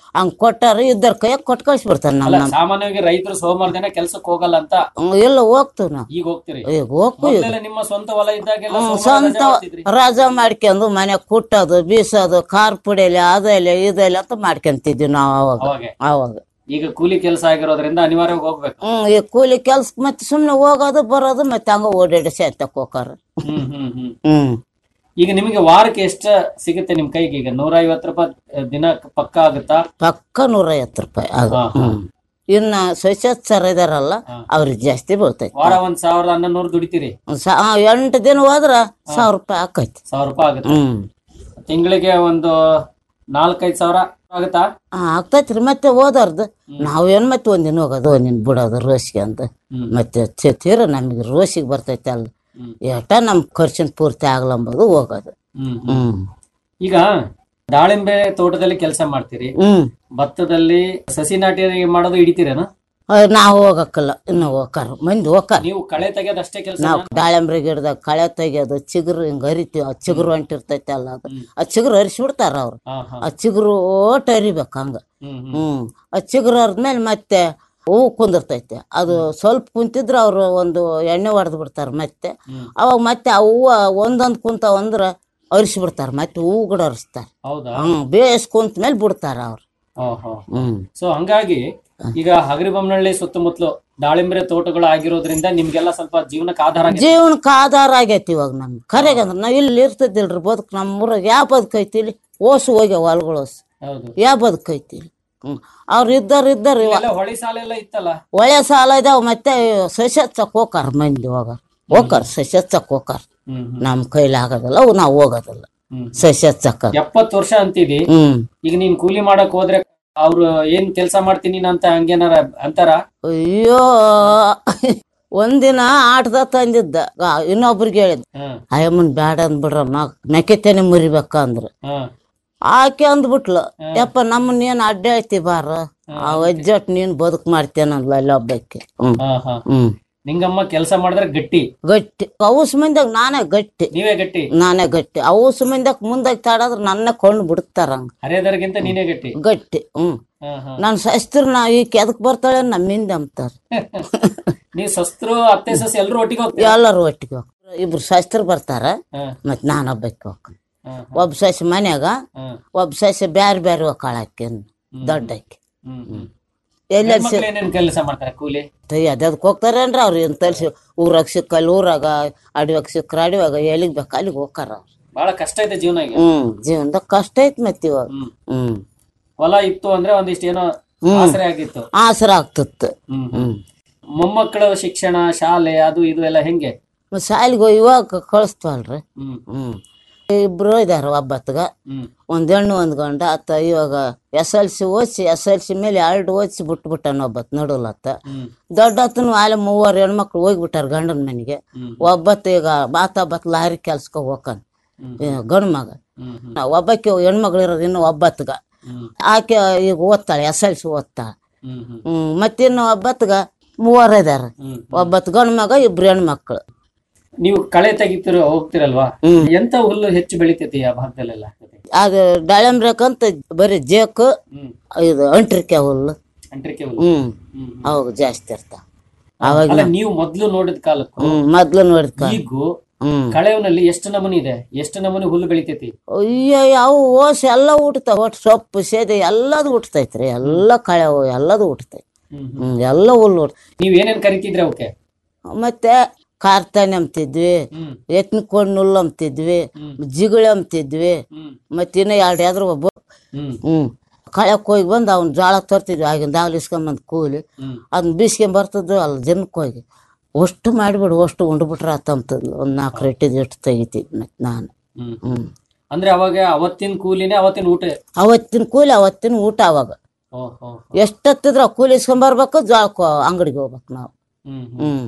L: ಹಂಗ್ ಕೊಟ್ಟಾರ ಇದ್ದರ ಕೈಯಾಗ ಕೊಟ್ಟು ಕಳ್ಸಿಬಿಡ್ತಾರ ನಮ್
K: ಅಲ್ಲ
L: ನಮ್
K: ಸಾಮಾನ್ಯವಾಗಿ ರೈತರು ಸೋಮವಾರ ದಿನ ಕೆಲ್ಸಕ್ಕೆ ಹೋಗಲ್ಲ ಅಂತ
L: ಹ್ಮ್, ಎಲ್ಲ ಹೋಗ್ತೀವಿ ನಾವು
K: ಈಗ ಹೋಗ್ತೀರಿ
L: ಈಗ ಹೋಗ್ತೀವಿ ಈಗ.
K: ಮೊದ್ಲೆಲ್ಲ ನಿಮ್ಮ ಸ್ವಂತ ಹೊಲ ಇದ್ದಾಗೆಲ್ಲ
L: ಹ್ಮ್,
K: ಸೋಮವಾರ ರಜೆ
L: ಸ್ವಂತ
K: ಮಾಡ್ತಿದ್ರಿ.
L: ರಜಾ ಮಾಡ್ಕೊಂಡು ಮನೆ ಕುಟ್ಟೋದು ಬೀಸೋದು ಕಾರ್ ಪುಡಿಯಲ್ಲಿ ಅದೆಲ್ಲ ಇದೆಲ್ಲ ಅಂತ ಮಾಡ್ಕೊಂತಿದ್ವಿ ನಾವು ಅವಾಗ
K: ಅವಾಗೆ
L: ಅವಾಗ
K: ಈಗ ಕೂಲಿ ಕೆಲಸ ಆಗಿರೋದ್ರಿಂದ ಅನಿವಾರ್ಯವಾಗಿ ಹೋಗ್ಬೇಕು
L: ಹ್ಮ್ ಈ ಕೂಲಿ ಕೆಲ್ಸ ಮತ್ತೆ ಸುಮ್ನೆ ಹೋಗೋದು ಬರೋದು ಮತ್ತೆ ಹಂಗ ಓಡಾಡಿ ಸೇತಕ್ ಹೋಗಾರ
K: ಹ್ಮ್ ಹ್ಮ್ ಹ್ಮ್
L: ಹ್ಮ್
K: ಈಗ ನಿಮಗೆ ವಾರಕ್ಕೆ ಎಷ್ಟ ಸಿಗುತ್ತೆ ನಿಮ್ ಕೈಗೆ ಈಗ ನೂರ ಐವತ್ತು ರೂಪಾಯಿ ಅಹ್, ದಿನ ಪಕ್ಕ ಆಗುತ್ತಾ
L: ಪಕ್ಕ ನೂರೈವತ್ತು ರೂಪಾಯಿ ಅದು
K: ಹಾ, ಹಾ.
L: ಹ್ಮ್ ಇನ್ನ ಸರ್ ಇದಾರಲ್ಲ ಅವ್ರಿಗೆ ಜಾಸ್ತಿ ಬೀಳ್ತೈತಿ
K: ವಾರ ಒಂದ್ ಸಾವಿರದ ಹನ್ನೊಂದು ನೂರು ದುಡಿತೀರಿ
L: ಒಂದ್ ಸಾ- ಆ, ಎಂಟು ದಿನ ಹೋದ್ರ ಸಾವಿರ ರೂಪಾಯಿ ಆಕೈತಿ
K: ಸಾವಿರ ರೂಪಾಯಿ ಆಗುತ್ತೆ
L: ಹ್ಮ್
K: ತಿಂಗಳಿಗೆ ಒಂದು ನಾಲ್ಕೈದು ಸಾವಿರ ಆಗುತ್ತಾ
L: ಆ, ಆಗ್ತೈತ್ರಿ ಮತ್ತೆ ಹೋದವ್ರದ್ದು ನಾವೇನ್ ಮತ್ತೆ ಒಂದಿನ ಹೋಗೋದು ಒಂದಿನ ಬಿಡೋದು ರೋಸಿಗೆ ಅಂತ ಮತ್ತೆ ತಿ- ತೀರ ನಮಗೆ ರೋಸಿಗೆ ಬರ್ತೈತೆ ಅಲ್ಲ ಎಷ್ಟ ನಮ್ ಖರ್ಚಿನ ಪೂರ್ತಿ ಆಗ್ಲಂಬೋದು ಹೋಗೋದು
K: ಹ್ಮ್
L: ಹ್ಮ್
K: ಈಗ ದಾಳಿಂಬೆ ತೋಟದಲ್ಲಿ ಕೆಲಸ ಮಾಡ್ತೀರಿ
L: ಹ್ಮ್
K: ಭತ್ತದಲ್ಲಿ ಸಸಿ ನಾಟಿ ಮಾಡೋದು ಹಿಡಿತೀರೇನ
L: ಆ, ನಾವು ಹೋಗಕ್ಕಲ್ಲ ಇನ್ನು ಹೋಗಾರ ಮಂದಿ ಹೋಗಾರ
K: ನೀವು ಕಳೆ ತೆಗೆಯೋದು ಅಷ್ಟೇ ಕೆಲಸ
L: ನಾವು ದಾಳಿಂಬ್ರಿ ಗಿಡದಾಗ ಕಳೆ ತೆಗಿಯೋದು ಚಿಗುರು ಹಿಂಗ್ ಹರಿತೀವಿ ಆ ಚಿಗುರು ಅಂಟಿರ್ತೈತೆ ಅಲ್ಲ ಅದು ಆ ಚಿಗುರು ಹರಿಸ್ಬಿಡ್ತಾರ ಅವ್ರು ಆ ಚಿಗುರು ಓಟ್ ಹರಿಬೇಕು ಹಂಗ ಹ್ಮ್ ಆ ಚಿಗುರು ಹರಿದ್ಮೇಲೆ ಮತ್ತೆ ಹೂವು ಕುಂದಿರ್ತೈತೆ ಅದು ಸ್ವಲ್ಪ ಕುಂತಿದ್ರೆ ಅವ್ರು ಒಂದು ಎಣ್ಣೆ ಹೊಡೆದು ಬಿಡ್ತಾರ ಮತ್ತೆ ಅವಾಗ ಮತ್ತೆ ಆ ಹೂವು ಒಂದೊಂದ್ ಕುಂತಾವ ಅಂದ್ರ ಹರಿಸ್ಬಿಡ್ತಾರ ಮತ್ತೆ ಹೂವು ಗಿಡ ಹರಿಸ್ತಾರ
K: ಹೌದಾ
L: ಹ್ಮ್ ಬೇಸ್ ಕುಂತ ಮೇಲೆ ಬಿಡ್ತಾರ ಅವ್ರು
K: ಓಹೋ
L: ಹ್ಮ್
K: ಸೊ ಹಂಗಾಗಿ ಈಗ ಹಗರಿಬೊಮ್ಮನಹಳ್ಳಿ ಸುತ್ತಮುತ್ತಲು ದಾಳಿಂಬೆ ತೋಟಗಳು ಆಗಿರೋದ್ರಿಂದ ನಿಮ್ಗೆಲ್ಲ ಸ್ವಲ್ಪ ಜೀವನಕ್ಕೆ ಆಧಾರ ಆಗೈತೆ.
L: ಜೀವನಕ್ಕೆ ಆಧಾರ ಆಗೈತಿ ಇವಾಗ ನಮ್ಗೆ ಕರೆಗೆ ಅಂದ್ರೆ ನಾವ್ ಇಲ್ಲಿ ಇರ್ತದಿಲ್ರಿ ಬದುಕು ನಮ್ಮ ಊರಾಗ ಯಾವ ಬದುಕೈತಿ ಇಲ್ಲಿ ಓಸು ಹೋಗ್ಯಾವ ಹೊಲ್ಗಳು ಓಸು
K: ಹೌದು
L: ಯಾವ ಬದುಕೈತಿ ಇಲ್ಲಿ ಹ್ಮ್ ಅವ್ರು ಇದ್ದಾರ ಇದ್ದಾರ
K: ಇಲ್ಲೆಲ್ಲ ಹೊಳಿ ಸಾಲೆಲ್ಲ ಇತ್ತಲ್ಲ
L: ಒಳ್ಳೆ ಸಾಲ ಇದಾವ ಮತ್ತೆ ಸಸ್ಯ ಹಚ್ಚಕ್ ಹೋಗಾರ ಮಂದಿ ಹೋಗಾರ ಹೋಗಾರ ಸಸ್ಯ ಹಚ್ಚಕ್ ಹೋಗಾರ
K: ಹ್ಮ್
L: ನಮ್ ಕೈಲಿ ಆಗೋದಿಲ್ಲ ಅವು ನಾವು ಹೋಗೋದಿಲ್ಲ
K: ಹ್ಮ್.
L: ಸಸ್ಯ ಹಚ್ಚಕ್ಕ
K: ಎಪ್ಪತ್ತು ವರ್ಷ ಅಂತಿದಿ
L: ಹ್ಮ್
K: ಈಗ ನೀನ್ ಕೂಲಿ ಮಾಡಕ್ ಹೋದ್ರೆ ಅವ್ರು ಏನ್ ಕೆಲಸ ಮಾಡ್ತೀನಿ ಅಂತ ಹಂಗೇನಾರ ಅಂತಾರ
L: ಅಯ್ಯೋ ಒಂದಿನ ಆಟದ ತಂದಿದ್ದ ಆ, ಇನ್ನೊಬ್ರಿಗೆ ಹೇಳಿದ್ದ
K: ಹ್ಮ್
L: ಅಯ್ಯಮ್ಮನ್ ಬ್ಯಾಡ ಅಂದ್ಬಿಡ್ರಮ್ಮ ಮೆಕ್ಕೆತೇನೆ ಮುರಿಬೇಕ ಅಂದ್ರ
K: ಹ್ಮ್
L: ಆಕೆ ಅಂದ್ಬಿಟ್ಲು ಯಪ್ಪ ನಮ್ಮನ್ನ ಏನ್ ಅಡ್ಡ ಐತಿ ಬಾರ ಆ ಅಜ್ಜಟ್ ನೀನ್ ಬದುಕ್ ಮಾಡ್ತೇನ ಅಂದ್ಲ ಅಲ್ಲಿ ಒಬ್ಬಕ್ಕೆ ಹ್ಮ್
K: ಹಾ ಹಾ
L: ಹ್ಮ್
K: ನಿಂಗಮ್ಮ ಕೆಲಸ ಮಾಡಿದ್ರೆ ಗಟ್ಟಿ
L: ಗಟ್ಟಿ ಅವಸ್ ಮಂದಾಗ ನಾನೇ ಗಟ್ಟಿ
K: ನೀವೇ ಗಟ್ಟಿ
L: ನಾನೇ ಗಟ್ಟಿ ಅವಸ್ ಮಂದಾಗ ಮುಂದಾಗ ತಾಡಾದ್ರ ನನ್ನ ಕೊಂಡು ಬಿಡ್ತಾರ ಹಂಗ
K: ಹರಿಯದರ್ಗಿಂತ ನೀನೇ ಗಟ್ಟಿ
L: ಗಟ್ಟಿ ಹ್ಮ್
K: ಹಾ ಹಾ
L: ನನ್ ಸಸ್ತ್ರ ನಾ ಈಕೆ ಎದಕ್ ಬರ್ತಾಳೆ ನಮ್ಮಿಂದ ಅಂತಾರ
K: ನೀವ್ ಸಸ್ತ್ರು ಅತ್ತೆ ಸಸ್ ಎಲ್ರು ಒಟ್ಟಿಗೆ ಹೋಗ್ತೀರ
L: ಎಲ್ಲರೂ ಒಟ್ಟಿಗೆ ಹೋಗ್ತಾರೆ ಇಬ್ರು ಶಾಸ್ತ್ರ ಬರ್ತಾರ
K: ಹಾ.
L: ಮತ್ ನಾನು ಒಬ್ಬಕ್ಕೆ ಹೋಗ್ತೀನಿ
K: ಹಾ,
L: ಒಬ್ಬ ಸಸಿ ಮನ್ಯಾಗ
K: ಹಾ.
L: ಒಬ್ಬ ಸಸಿ ಬ್ಯಾರೆ ಬ್ಯಾರೆ ಹೋಗಾಳಕ್ಕೆ ದೊಡ್ಡಕ್ಕೆ
K: ಹ್ಮ್ ಹ್ಮ್
L: ಎಲ್ಲೆಲ್ಲಿ
K: ಹೆಣ್ಮಕ್ಳು ಏನೇನ್ ಕೆಲಸ ಮಾಡ್ತಾರೆ ಕೂಲಿ
L: ಅದಕ್ಕೆ ಹೋಗ್ತಾರೇನ್ರಿ ಅವ್ರು ಏನ್ ತಲ್ಸಿ ಊರಾಗ ಸಿಕ್ಕಲ್ಲಿ ಊರಾಗ ಅಡಿವಾಗ ಸಿಕ್ಕ್ರ ಅಡಿವಾಗ ಎಲ್ಲಿಗ್ ಬೇಕು ಅಲ್ಲಿಗೆ ಹೋಗಾರ ಅವ್ರು
K: ಬಹಳ ಕಷ್ಟ ಐತೆ ಜೀವನ ಈಗ
L: ಹ್ಮ್ ಜೀವನದಾಗ ಕಷ್ಟ ಐತ್ ಮತ್ತೆ ಇವಾಗ
K: ಹ್ಮ್.
L: ಹ್ಮ್
K: ಹೊಲ ಇತ್ತು ಅಂದ್ರೆ ಒಂದಿಷ್ಟು ಏನೋ
L: ಹ್ಮ್.
K: ಆಸರೆ ಆಗಿತ್ತು
L: ಆಸರ ಆಗ್ತಿತ್ತು
K: ಹ್ಮ್
L: ಹ್ಮ್
K: ಮೊಮ್ಮಕ್ಕಳ ಶಿಕ್ಷಣ ಶಾಲೆ ಅದು ಇದು ಎಲ್ಲ ಹೆಂಗೆ
L: ಮತ್ತ್ ಶಾಲಿಗೆ ಇವಾಗ ಕಳಿಸ್ತೀವಲ್ರಿ
K: ಹ್ಮ್
L: ಹ್ಮ್ ಇಬ್ರು ಇದಾರ ಒಬ್ಬತ್ಗ
K: ಹ್ಮ್
L: ಒಂದ್ ಹೆಣ್ಣು ಒಂದ್ ಗಂಡ ಆತ ಇವಾಗ ಎಸ್ ಎಲ್ ಸಿ ಓದಿಸಿ ಎಸ್ ಎಲ್ ಸಿ ಮೇಲೆ ಎರಡು ಓದಿಸಿ ಬಿಟ್ಬಿಟ್ಟಾನ ಒಬ್ಬತ್ ನಡುಲತ್ತ
K: ಹ್ಮ್
L: ದೊಡ್ಡತನು ಆಲೆ ಮೂವರು ಹೆಣ್ಮಕ್ಳು ಹೋಗ್ಬಿಟ್ಟಾರ ಗಂಡನ ಮನೆಗೆ
K: ಹ್ಮ್.
L: ಒಬ್ಬತ್ತ ಈಗ ಬಾತ ಬತ್ ಲಾರಿ ಕೆಲ್ಸಕ್ಕ ಹೋಗ್ತಾನ ಗಂಡು ಮಗ
K: ಹ್ಮ್ ಹ್ಮ್
L: ನಾ ಒಬ್ಬಕ್ಕೆ ಹೆಣ್ಮಕ್ಳು ಇರೋದು ಇನ್ನು ಒಬ್ಬತ್ಗ
K: ಹ್ಮ್
L: ಆಕೆ ಈಗ ಓದ್ತಾಳೆ ಎಸ್ ಎಲ್ ಸಿ ಓದ್ತಾಳೆ
K: ಹ್ಮ್ ಹ್ಮ್
L: ಹ್ಮ್ ಮತ್ತಿನ್ನು ಒಬ್ಬತ್ಗ ಮೂವರು ಇದಾರ
K: ಹ್ಮ್
L: ಒಬ್ಬತ್ ಗಂಡು ಮಗ ಇಬ್ರು ಹೆಣ್ಮಕ್ಳು
K: ನೀವು ಕಳೆ ತೆಗಿತಿರ ಹೋಗ್ತಿರಲ್ವಾ
L: ಹ್ಮ್.
K: ಎಂತ ಹುಲ್ಲು ಹೆಚ್ಚು ಬೆಳಿತೈತಿ ಆ ಭಾಗದಲ್ಲೆಲ್ಲ
L: ಅದು ದಾಳಿಂಬ್ರಕ್ಕಂತ ಬರೀ ಜೇಕು
K: ಹ್ಮ್
L: ಇದು ಅಂಟ್ರಿಕೆ ಹುಲ್ಲು
K: ಅಂಟ್ರಿಕೆ ಹುಲ್ಲು
L: ಹ್ಮ್
K: ಹ್ಮ್.
L: ಅವಾಗ ಜಾಸ್ತಿ ಇರ್ತಾವ ಅವಾಗ
K: ಅಲ್ಲ ನೀವು ಮೊದ್ಲು ನೋಡಿದ ಕಾಲಕ್ಕೂ
L: ಹ್ಮ್ ಮೊದ್ಲು ನೋಡಿದ್ಕ
K: ಈಗೂ
L: ಹ್ಮ್
K: ಕಳೆವನಲ್ಲಿ ಎಷ್ಟು ನಮೂನಿ ಇದೆ ಎಷ್ಟು ನಮೂನಿ ಹುಲ್ಲು ಬೆಳಿತೈತಿ
L: ಅಯ್ಯೋ ಯಾವ ಓಸ್ ಎಲ್ಲ ಉಟ್ತಾವ ಒಟ್ಟು ಸೊಪ್ಪು ಸೇದೆ ಎಲ್ಲದು ಉಟ್ತೈತ್ರಿ ಎಲ್ಲ ಕಳೆವು ಎಲ್ಲದು ಉಟ್ತೈತಿ
K: ಹ್ಮ್
L: ಹ್ಮ್ ಎಲ್ಲ ಹುಲ್ಲು ಉಟ್
K: ನೀವ್ ಏನೇನ್ ಕರಿತಿದ್ರಿ ಅವಕ್ಕೆ
L: ಮತ್ತೆ ಕಾರ್ತಾನೆ ಅಂಬ್ತಿದ್ವಿ
K: ಹ್ಮ್
L: ಎತ್ನಿಕೊಂಡು ನುಲ್ಲು ಅಂಬ್ತಿದ್ವಿ
K: ಹ್ಮ್.
L: ಜಿಗುಳಿ ಅಂಬ್ತಿದ್ವಿ
K: ಹ್ಮ್
L: ಮತ್ತೆ ಇನ್ನ ಎರಡು ಯಾವ್ದ್ರ ಒಬ್ಬ
K: ಹ್ಮ್
L: ಹ್ಮ್ ಕಳೆಕ್ ಹೋಗಿ ಬಂದು ಅವ್ನ ಜೋಳ ತರ್ತಿದ್ವಿ ಆಗಿನ ದಾಗ್ಲಿ ಇಸ್ಕೊಂಬಂದು ಕೂಲಿ
K: ಹ್ಮ್
L: ಅದನ್ನ ಬೀಸ್ಕೊಂಡ್ ಬರ್ತದ್ದು ಅಲ್ಲಿ ಜನಕ್ಕೆ ಹೋಗಿ ಅಷ್ಟು ಮಾಡಿಬಿಡು ಅಷ್ಟು ಉಂಡ್ಬಿಟ್ರೆ ಆತಂತದ್ಲು ಒಂದು ನಾಲ್ಕು ರೇಟಿದ್ ಇಟ್ಟು ತೆಗಿತಿದ್ ಮತ್ತೆ ನಾನು
K: ಹ್ಮ್
L: ಹ್ಮ್
K: ಅಂದ್ರೆ ಅವಾಗ ಅವತ್ತಿನ ಕೂಲಿನೇ ಅವತ್ತಿನ ಊಟ
L: ಅವತ್ತಿನ ಕೂಲಿ ಅವತ್ತಿನ ಊಟ ಅವಾಗ
K: ಓ ಹೋ
L: ಎಷ್ಟೊತ್ತಿದ್ರ ಕೂಲಿ ಇಸ್ಕೊಂಬರ್ಬೇಕು ಜೋಳಕ್ಕೆ ಅಂಗಡಿಗೆ ಹೋಗ್ಬೇಕು ನಾವು
K: ಹ್ಮ್ ಹ್ಮ್.
L: ಹ್ಮ್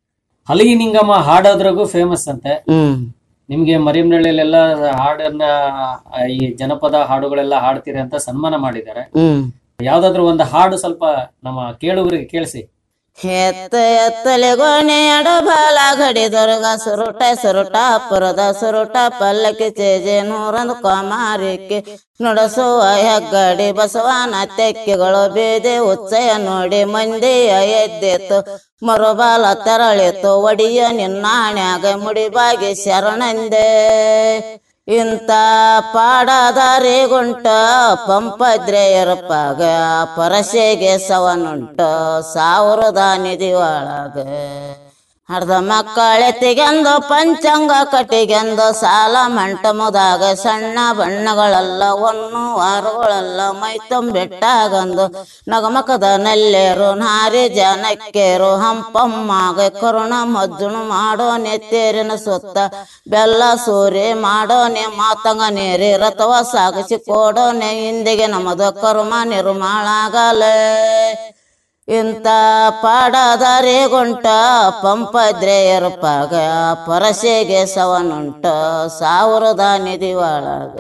K: ಹಲಗಿ ನಿಂಗಮ್ಮ ಹಾಡೋದ್ರಾಗೂ ಫೇಮಸ್ ಅಂತೆ
L: ಹ್ಮ್
K: ನಿಮ್ಗೆ ಮರಿಯಮ್ನಳ್ಳಿಯಲ್ಲೆಲ್ಲ ಹಾಡನ್ನ ಆ, ಈ ಜನಪದ ಹಾಡುಗಳೆಲ್ಲ ಹಾಡ್ತೀರಿ ಅಂತ ಸನ್ಮಾನ ಮಾಡಿದ್ದಾರೆ
L: ಹ್ಮ್
K: ಯಾವ್ದಾದ್ರು ಒಂದು ಹಾಡು ಸ್ವಲ್ಪ ನಮ್ಮ ಕೇಳುಗರಿಗೆ ಕೇಳಿಸಿ
L: ಎತ್ತ ಎತ್ತಲೆ ಗೋಣೆ ಅಡಬಾಲ ಗಡಿ ದೊರಗ ಸುರುಟ ಸುರುಟ ಪುರದ ಸುರುಟ ಪಲ್ಲಕ್ಕಿ ಚೇಜೆ ನೂರೊಂದು ಕೊಮಾರಿಕೆ ನುಡಸುವ ಹೆಗ್ಗಡಿ ಬಸವನ ತೆಕ್ಕೆಗಳು ಬೇದೆ ಉಚ್ಚಯ ನೋಡಿ ಮಂದಿಯ ಎದ್ದೆತ್ತು ಮರುಬಾಲ ತೆರಳಿತು ಒಡಿಯ ನಿನ್ನಾಣ್ಯಾಗ ಮುಡಿಬಾಗಿ ಶರಣಂದೆ ಇಂತ ಪಾಡದಾರಿ ಗುಂಟ ಪಂಪದ್ರೆಯರಪ್ಪಾಗ ಪರಸೆಗೆ ಸವನುಂಟ ಸಾವಿರದ ನಿಧಿ ಒಳಗ ಅರ್ಧ ಮಕ್ಕಳೆತ್ತಿಗೆಂದು ಪಂಚಾಂಗ ಕಟ್ಟಿಗೆಂದು ಸಾಲ ಮಂಟಮದಾಗ ಸಣ್ಣ ಬಣ್ಣಗಳೆಲ್ಲ ಒನ್ನು ವಾರಗಳೆಲ್ಲ ಮೈ ತುಂಬಿಟ್ಟಾಗಂದು ನಗಮಕದ ನಲ್ಲೇರು ನಾರಿ ಜನಕ್ಕೇರು ಹಂಪಮ್ಮಾಗ ಕರುಣ ಮಜ್ಜುಣು ಮಾಡೋ ನೆತ್ತೇರಿನ ಸುತ್ತ ಬೆಲ್ಲ ಸೂರಿ ಮಾಡೋನೆ ಮಾತಂಗ ನೀರಿ ರಥವ ಸಾಗಿಸಿ ಕೊಡೋನೆ ಹಿಂದಿಗೆ ನಮ್ಮದು ಕರ್ಮ ನಿರ್ಮಾಳಾಗಲೇ ಇಂತ ಪಾಡದಾರಿ ಗುಂಟ ಪಂಪದ್ರೆಯರಪಾಗ ಪರಸೆಗೆ ಸವನುಂಟ ಸಾವಿರದ ನಿಧಿ ಒಳಗ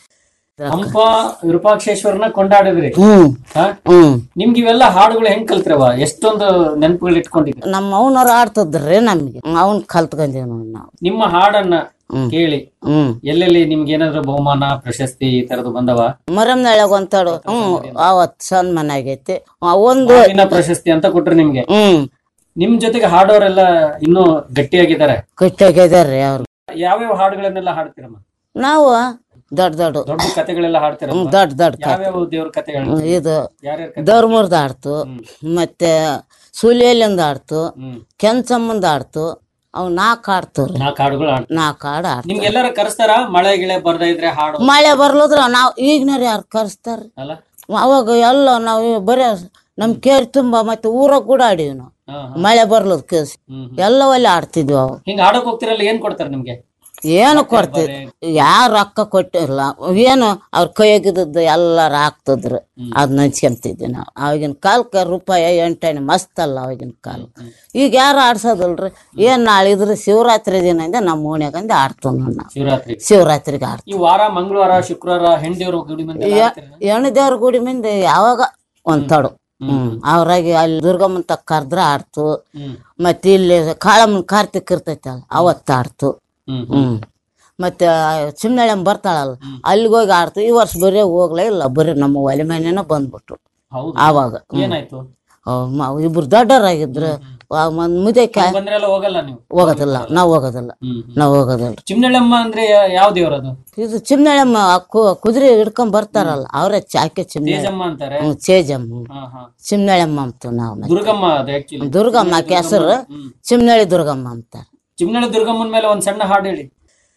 K: ಹಂಪ ವಿರೂಪಾಕ್ಷೇಶ್ವರನ ಕೊಂಡಾಡಿದ್ರಿ
L: ಹ್ಮ್
K: ಹಾ?
L: ಹ್ಮ್
K: ನಿಮ್ಗೆ ಇವೆಲ್ಲ ಹಾಡುಗಳು ಹೆಂಗ್ ಕಲ್ತ್ರವ ಎಷ್ಟೊಂದು ನೆನಪುಗಳು ಇಟ್ಕೊಂಡಿದ್ರಿ
L: ನಮ್ಮ ಅವನವ್ರು ಆಡ್ತಿದ್ರಿ ನಮ್ಗೆ ಅವನ್ ಕಲ್ತ್ಕೊಂಡೀವಿ ನೋಡಿ ನಾವು
K: ನಿಮ್ಮ ಹಾಡನ್ನ ಕೇಳಿ
L: ಹ್ಮ್
K: ಎಲ್ಲೆಲ್ಲಿ ನಿಮ್ಗೆ ಏನಾದ್ರು ಬಹುಮಾನ ಪ್ರಶಸ್ತಿ ಈ ತರದ್ದು ಬಂದವ
L: ಮರಮ್ನಳಗ ಒಂತಾಡು ಹ್ಮ್ ಅವತ್ ಸನ್ಮಾನ ಆಗೈತಿ ಆ, ಒಂದು
K: ಮಾವಿನ ಪ್ರಶಸ್ತಿ ಅಂತ ಕೊಟ್ರು ನಿಮ್ಗೆ
L: ಹ್ಮ್
K: ನಿಮ್ ಜೊತೆಗೆ ಹಾಡೋರೆಲ್ಲ ಇನ್ನೂ ಗಟ್ಟಿಯಾಗಿದ್ದಾರೆ
L: ಕಟ್ಟಾಗಿದಾರ್ರಿ ಅವ್ರು
K: ಯಾವ್ಯಾವ ಹಾಡುಗಳನ್ನೆಲ್ಲ ಹಾಡ್ತೀರಮ್ಮ
L: ನಾವು ದೊಡ್ಡ ದೊಡ್ಡ
K: ದೊಡ್ಡ ಕತೆಗಳೆಲ್ಲ ಹಾಡ್ತೀರ
L: ಹ್ಮ್, ದೊಡ್ಡ ದೊಡ್ಡ ಕತೆ.
K: ಯಾವ್ಯಾವ ದೇವ್ರ ಕತೆಗಳು
L: ಹ್ಮ್, ಇದು
K: ಯಾರ್ಯಾರ ಕತೆ?
L: ದೌರ್ಮುರ್ದ ಆಡ್ತು ಮತ್ತೆ ಸುಲಿಯಲ್ಲಿಂದ ಆಡ್ತು ಕೆಂಚಮ್ಮಂದ ಆಡ್ತು ಅವ್ ನಾಲ್ಕು ಆಡ್ತು
K: ನಾಲ್ಕು ಹಾಡುಗಳು ಹಾಡ್ತೀರ
L: ನಾಲ್ಕು ಹಾಡು ಆಡ್ತು
K: ನಿಮ್ಗೆ ಎಲ್ಲಾರ ಕರೆಸ್ತಾರ ಮಳೆ ಗಿಳೆ ಬರ್ದ ಇದ್ರೆ ಹಾಡು
L: ಮಳೆ ಬರ್ಲದ್ರ ನಾವ್ ಈಗಿನವ್ರು ಯಾರು ಕರೆಸ್ತಾರ
K: ಅಲ್ಲ
L: ಅವಾಗ ಎಲ್ಲ ನಾವು ಬರೀ ನಮ್ ಕೇರಿ ತುಂಬಾ ಮತ್ತೆ ಊರಾಗ ಕೂಡ ಆಡೀವಿ ನಾವು
K: ಹಾ,
L: ಮಳೆ ಬರ್ಲದ್ ಕೇಸ್ ಎಲ್ಲ ಒಳ್ಳೆ ಆಡ್ತಿದ್ವಿ ಅವಾಗ
K: ಹಿಂಗ ಹಾಡಕ್ ಹೋಗ್ತಿರಲ್ಲ ಏನ್ ಕೊಡ್ತಾರ ನಿಮ್ಗೆ
L: ಏನು ಕೊಡ್ತಿದ್ ಯಾರು ರೊಕ್ಕ ಕೊಟ್ಟಿರಲ್ಲ ಏನು ಅವ್ರ ಕೈಯಾಗಿದ್ದದ್ದು ಎಲ್ಲಾರು ಹಾಕ್ತಿದ್ರು ಅದ್ ಹಂಚ್ಕೊಂತಿದ್ವಿ ನಾವು ಆವಾಗಿನ ಕಾಲಕ್ಕೆ ರೂಪಾಯಿ ಎಂಟಣೆ ಮಸ್ತ್ ಅಲ್ಲ ಆವಾಗಿನ ಕಾಲ ಈಗ ಯಾರು ಆಡ್ಸೋದಲ್ರಿ ಏನ್ ನಾಳಿದ್ರೆ ಶಿವರಾತ್ರಿ ದಿನದಿಂದ ನಮ್ಮ ಓಣ್ಯಾಗಂದ ಆಡ್ತೀವಿ ನಾವು
K: ಶಿವರಾತ್ರಿ
L: ಶಿವರಾತ್ರಿಗೆ ಆಡ್ತೀವಿ
K: ಈ ವಾರ ಮಂಗಳವಾರ ಶುಕ್ರವಾರ ಹೆಂಡತಿಯವ್ರ ಗುಡಿ ಮಂದಿ ಎಲ್ಲ ಹಾಡ್ತೀರಾ?
L: ಹೆಣ್ಣು ದೇವ್ರ ಗುಡಿ ಮುಂದೆ ಯಾವಾಗ ಒಂದ್ ತಡು ಹ್ಮ್ ಅವ್ರಾಗಿ ಅಲ್ಲಿ ದುರ್ಗಮ್ಮನ ತಕ್ಕ ಕರ್ದ್ರ ಆಡ್ತು
K: ಹ್ಮ್.
L: ಮತ್ತೆ ಇಲ್ಲಿ ಕಾಳಮ್ಮನ ಕಾರ್ತಿಕ್ ಇರ್ತೈತಲ್ಲ ಅವತ್ತು ಆಡ್ತು
K: ಹ್ಮ್.
L: ಹ್ಮ್ ಮತ್ತೆ ಚಿಮ್ನಳ್ಳಿ ಬರ್ತಾಳಲ್ಲ ಅಲ್ಲಿಗೆ ಹೋಗಿ ಆಡ್ತು ಈ ವರ್ಷ ಬರೀ ಹೋಗ್ಲೇ ಇಲ್ಲ ಬರೀ ನಮ್ಮ ಒಲೆ ಮನೆನ ಬಂದ್ಬಿಟ್ರು
K: ಹೌದು
L: ಆವಾಗ ಹ್ಮ್.
K: ಏನಾಯ್ತು
L: ಅವ್ ಮ- ಇಬ್ರು ದೊಡ್ಡವರಾಗಿದ್ರು ಮುದಕ್ಕೆ
K: ಬಂದ್ರೆ ಎಲ್ಲ ಹೋಗಲ್ಲ ನೀವು
L: ಹೋಗೋದಿಲ್ಲ ನಾವು ಹೋಗೋದಿಲ್ಲ ನಾವು ಹೋಗೋದಿಲ್ಲ
K: ಚಿಮ್ನಳ್ಳಮ್ಮ ಅಂದ್ರೆ ಯಾ- ಯಾವ ದೇವ್ರದು
L: ಇದು ಚಿಮ್ನಳಮ್ಮ ಕು- ಕುದುರೆ ಹಿಡ್ಕೊಂಡ್ ಬರ್ತಾರಲ್ಲ ಅವರೇ ಚಾಕೆ ಚಿಮ್ನಳ್ಳಿ
K: ತೇಜಮ್ಮ ಅಂತಾರೆ
L: ಹ್ಮ್ ಚೇಜಮ್ಮ
K: ಹಾ ಹಾ
L: ಚಿಮ್ನಳಮ್ಮ ಅಂತ ನಾವು ಮತ್ತೆ.
K: ದುರ್ಗಮ್ಮ ಅದು ಆಕ್ಚುಲಿ
L: ದುರ್ಗಮ್ಮ ಆಕೆ ಹೆಸರು ಚಿಮ್ನಳ್ಳಿ ದುರ್ಗಮ್ಮ ಅಂತಾರೆ
K: ಚಿಮ್ನಳ್ಳಿ ದುರ್ಗಮ್ಮನ ಮೇಲೆ ಒಂದ್ ಸಣ್ಣ ಹಾಡು ಹೇಳಿ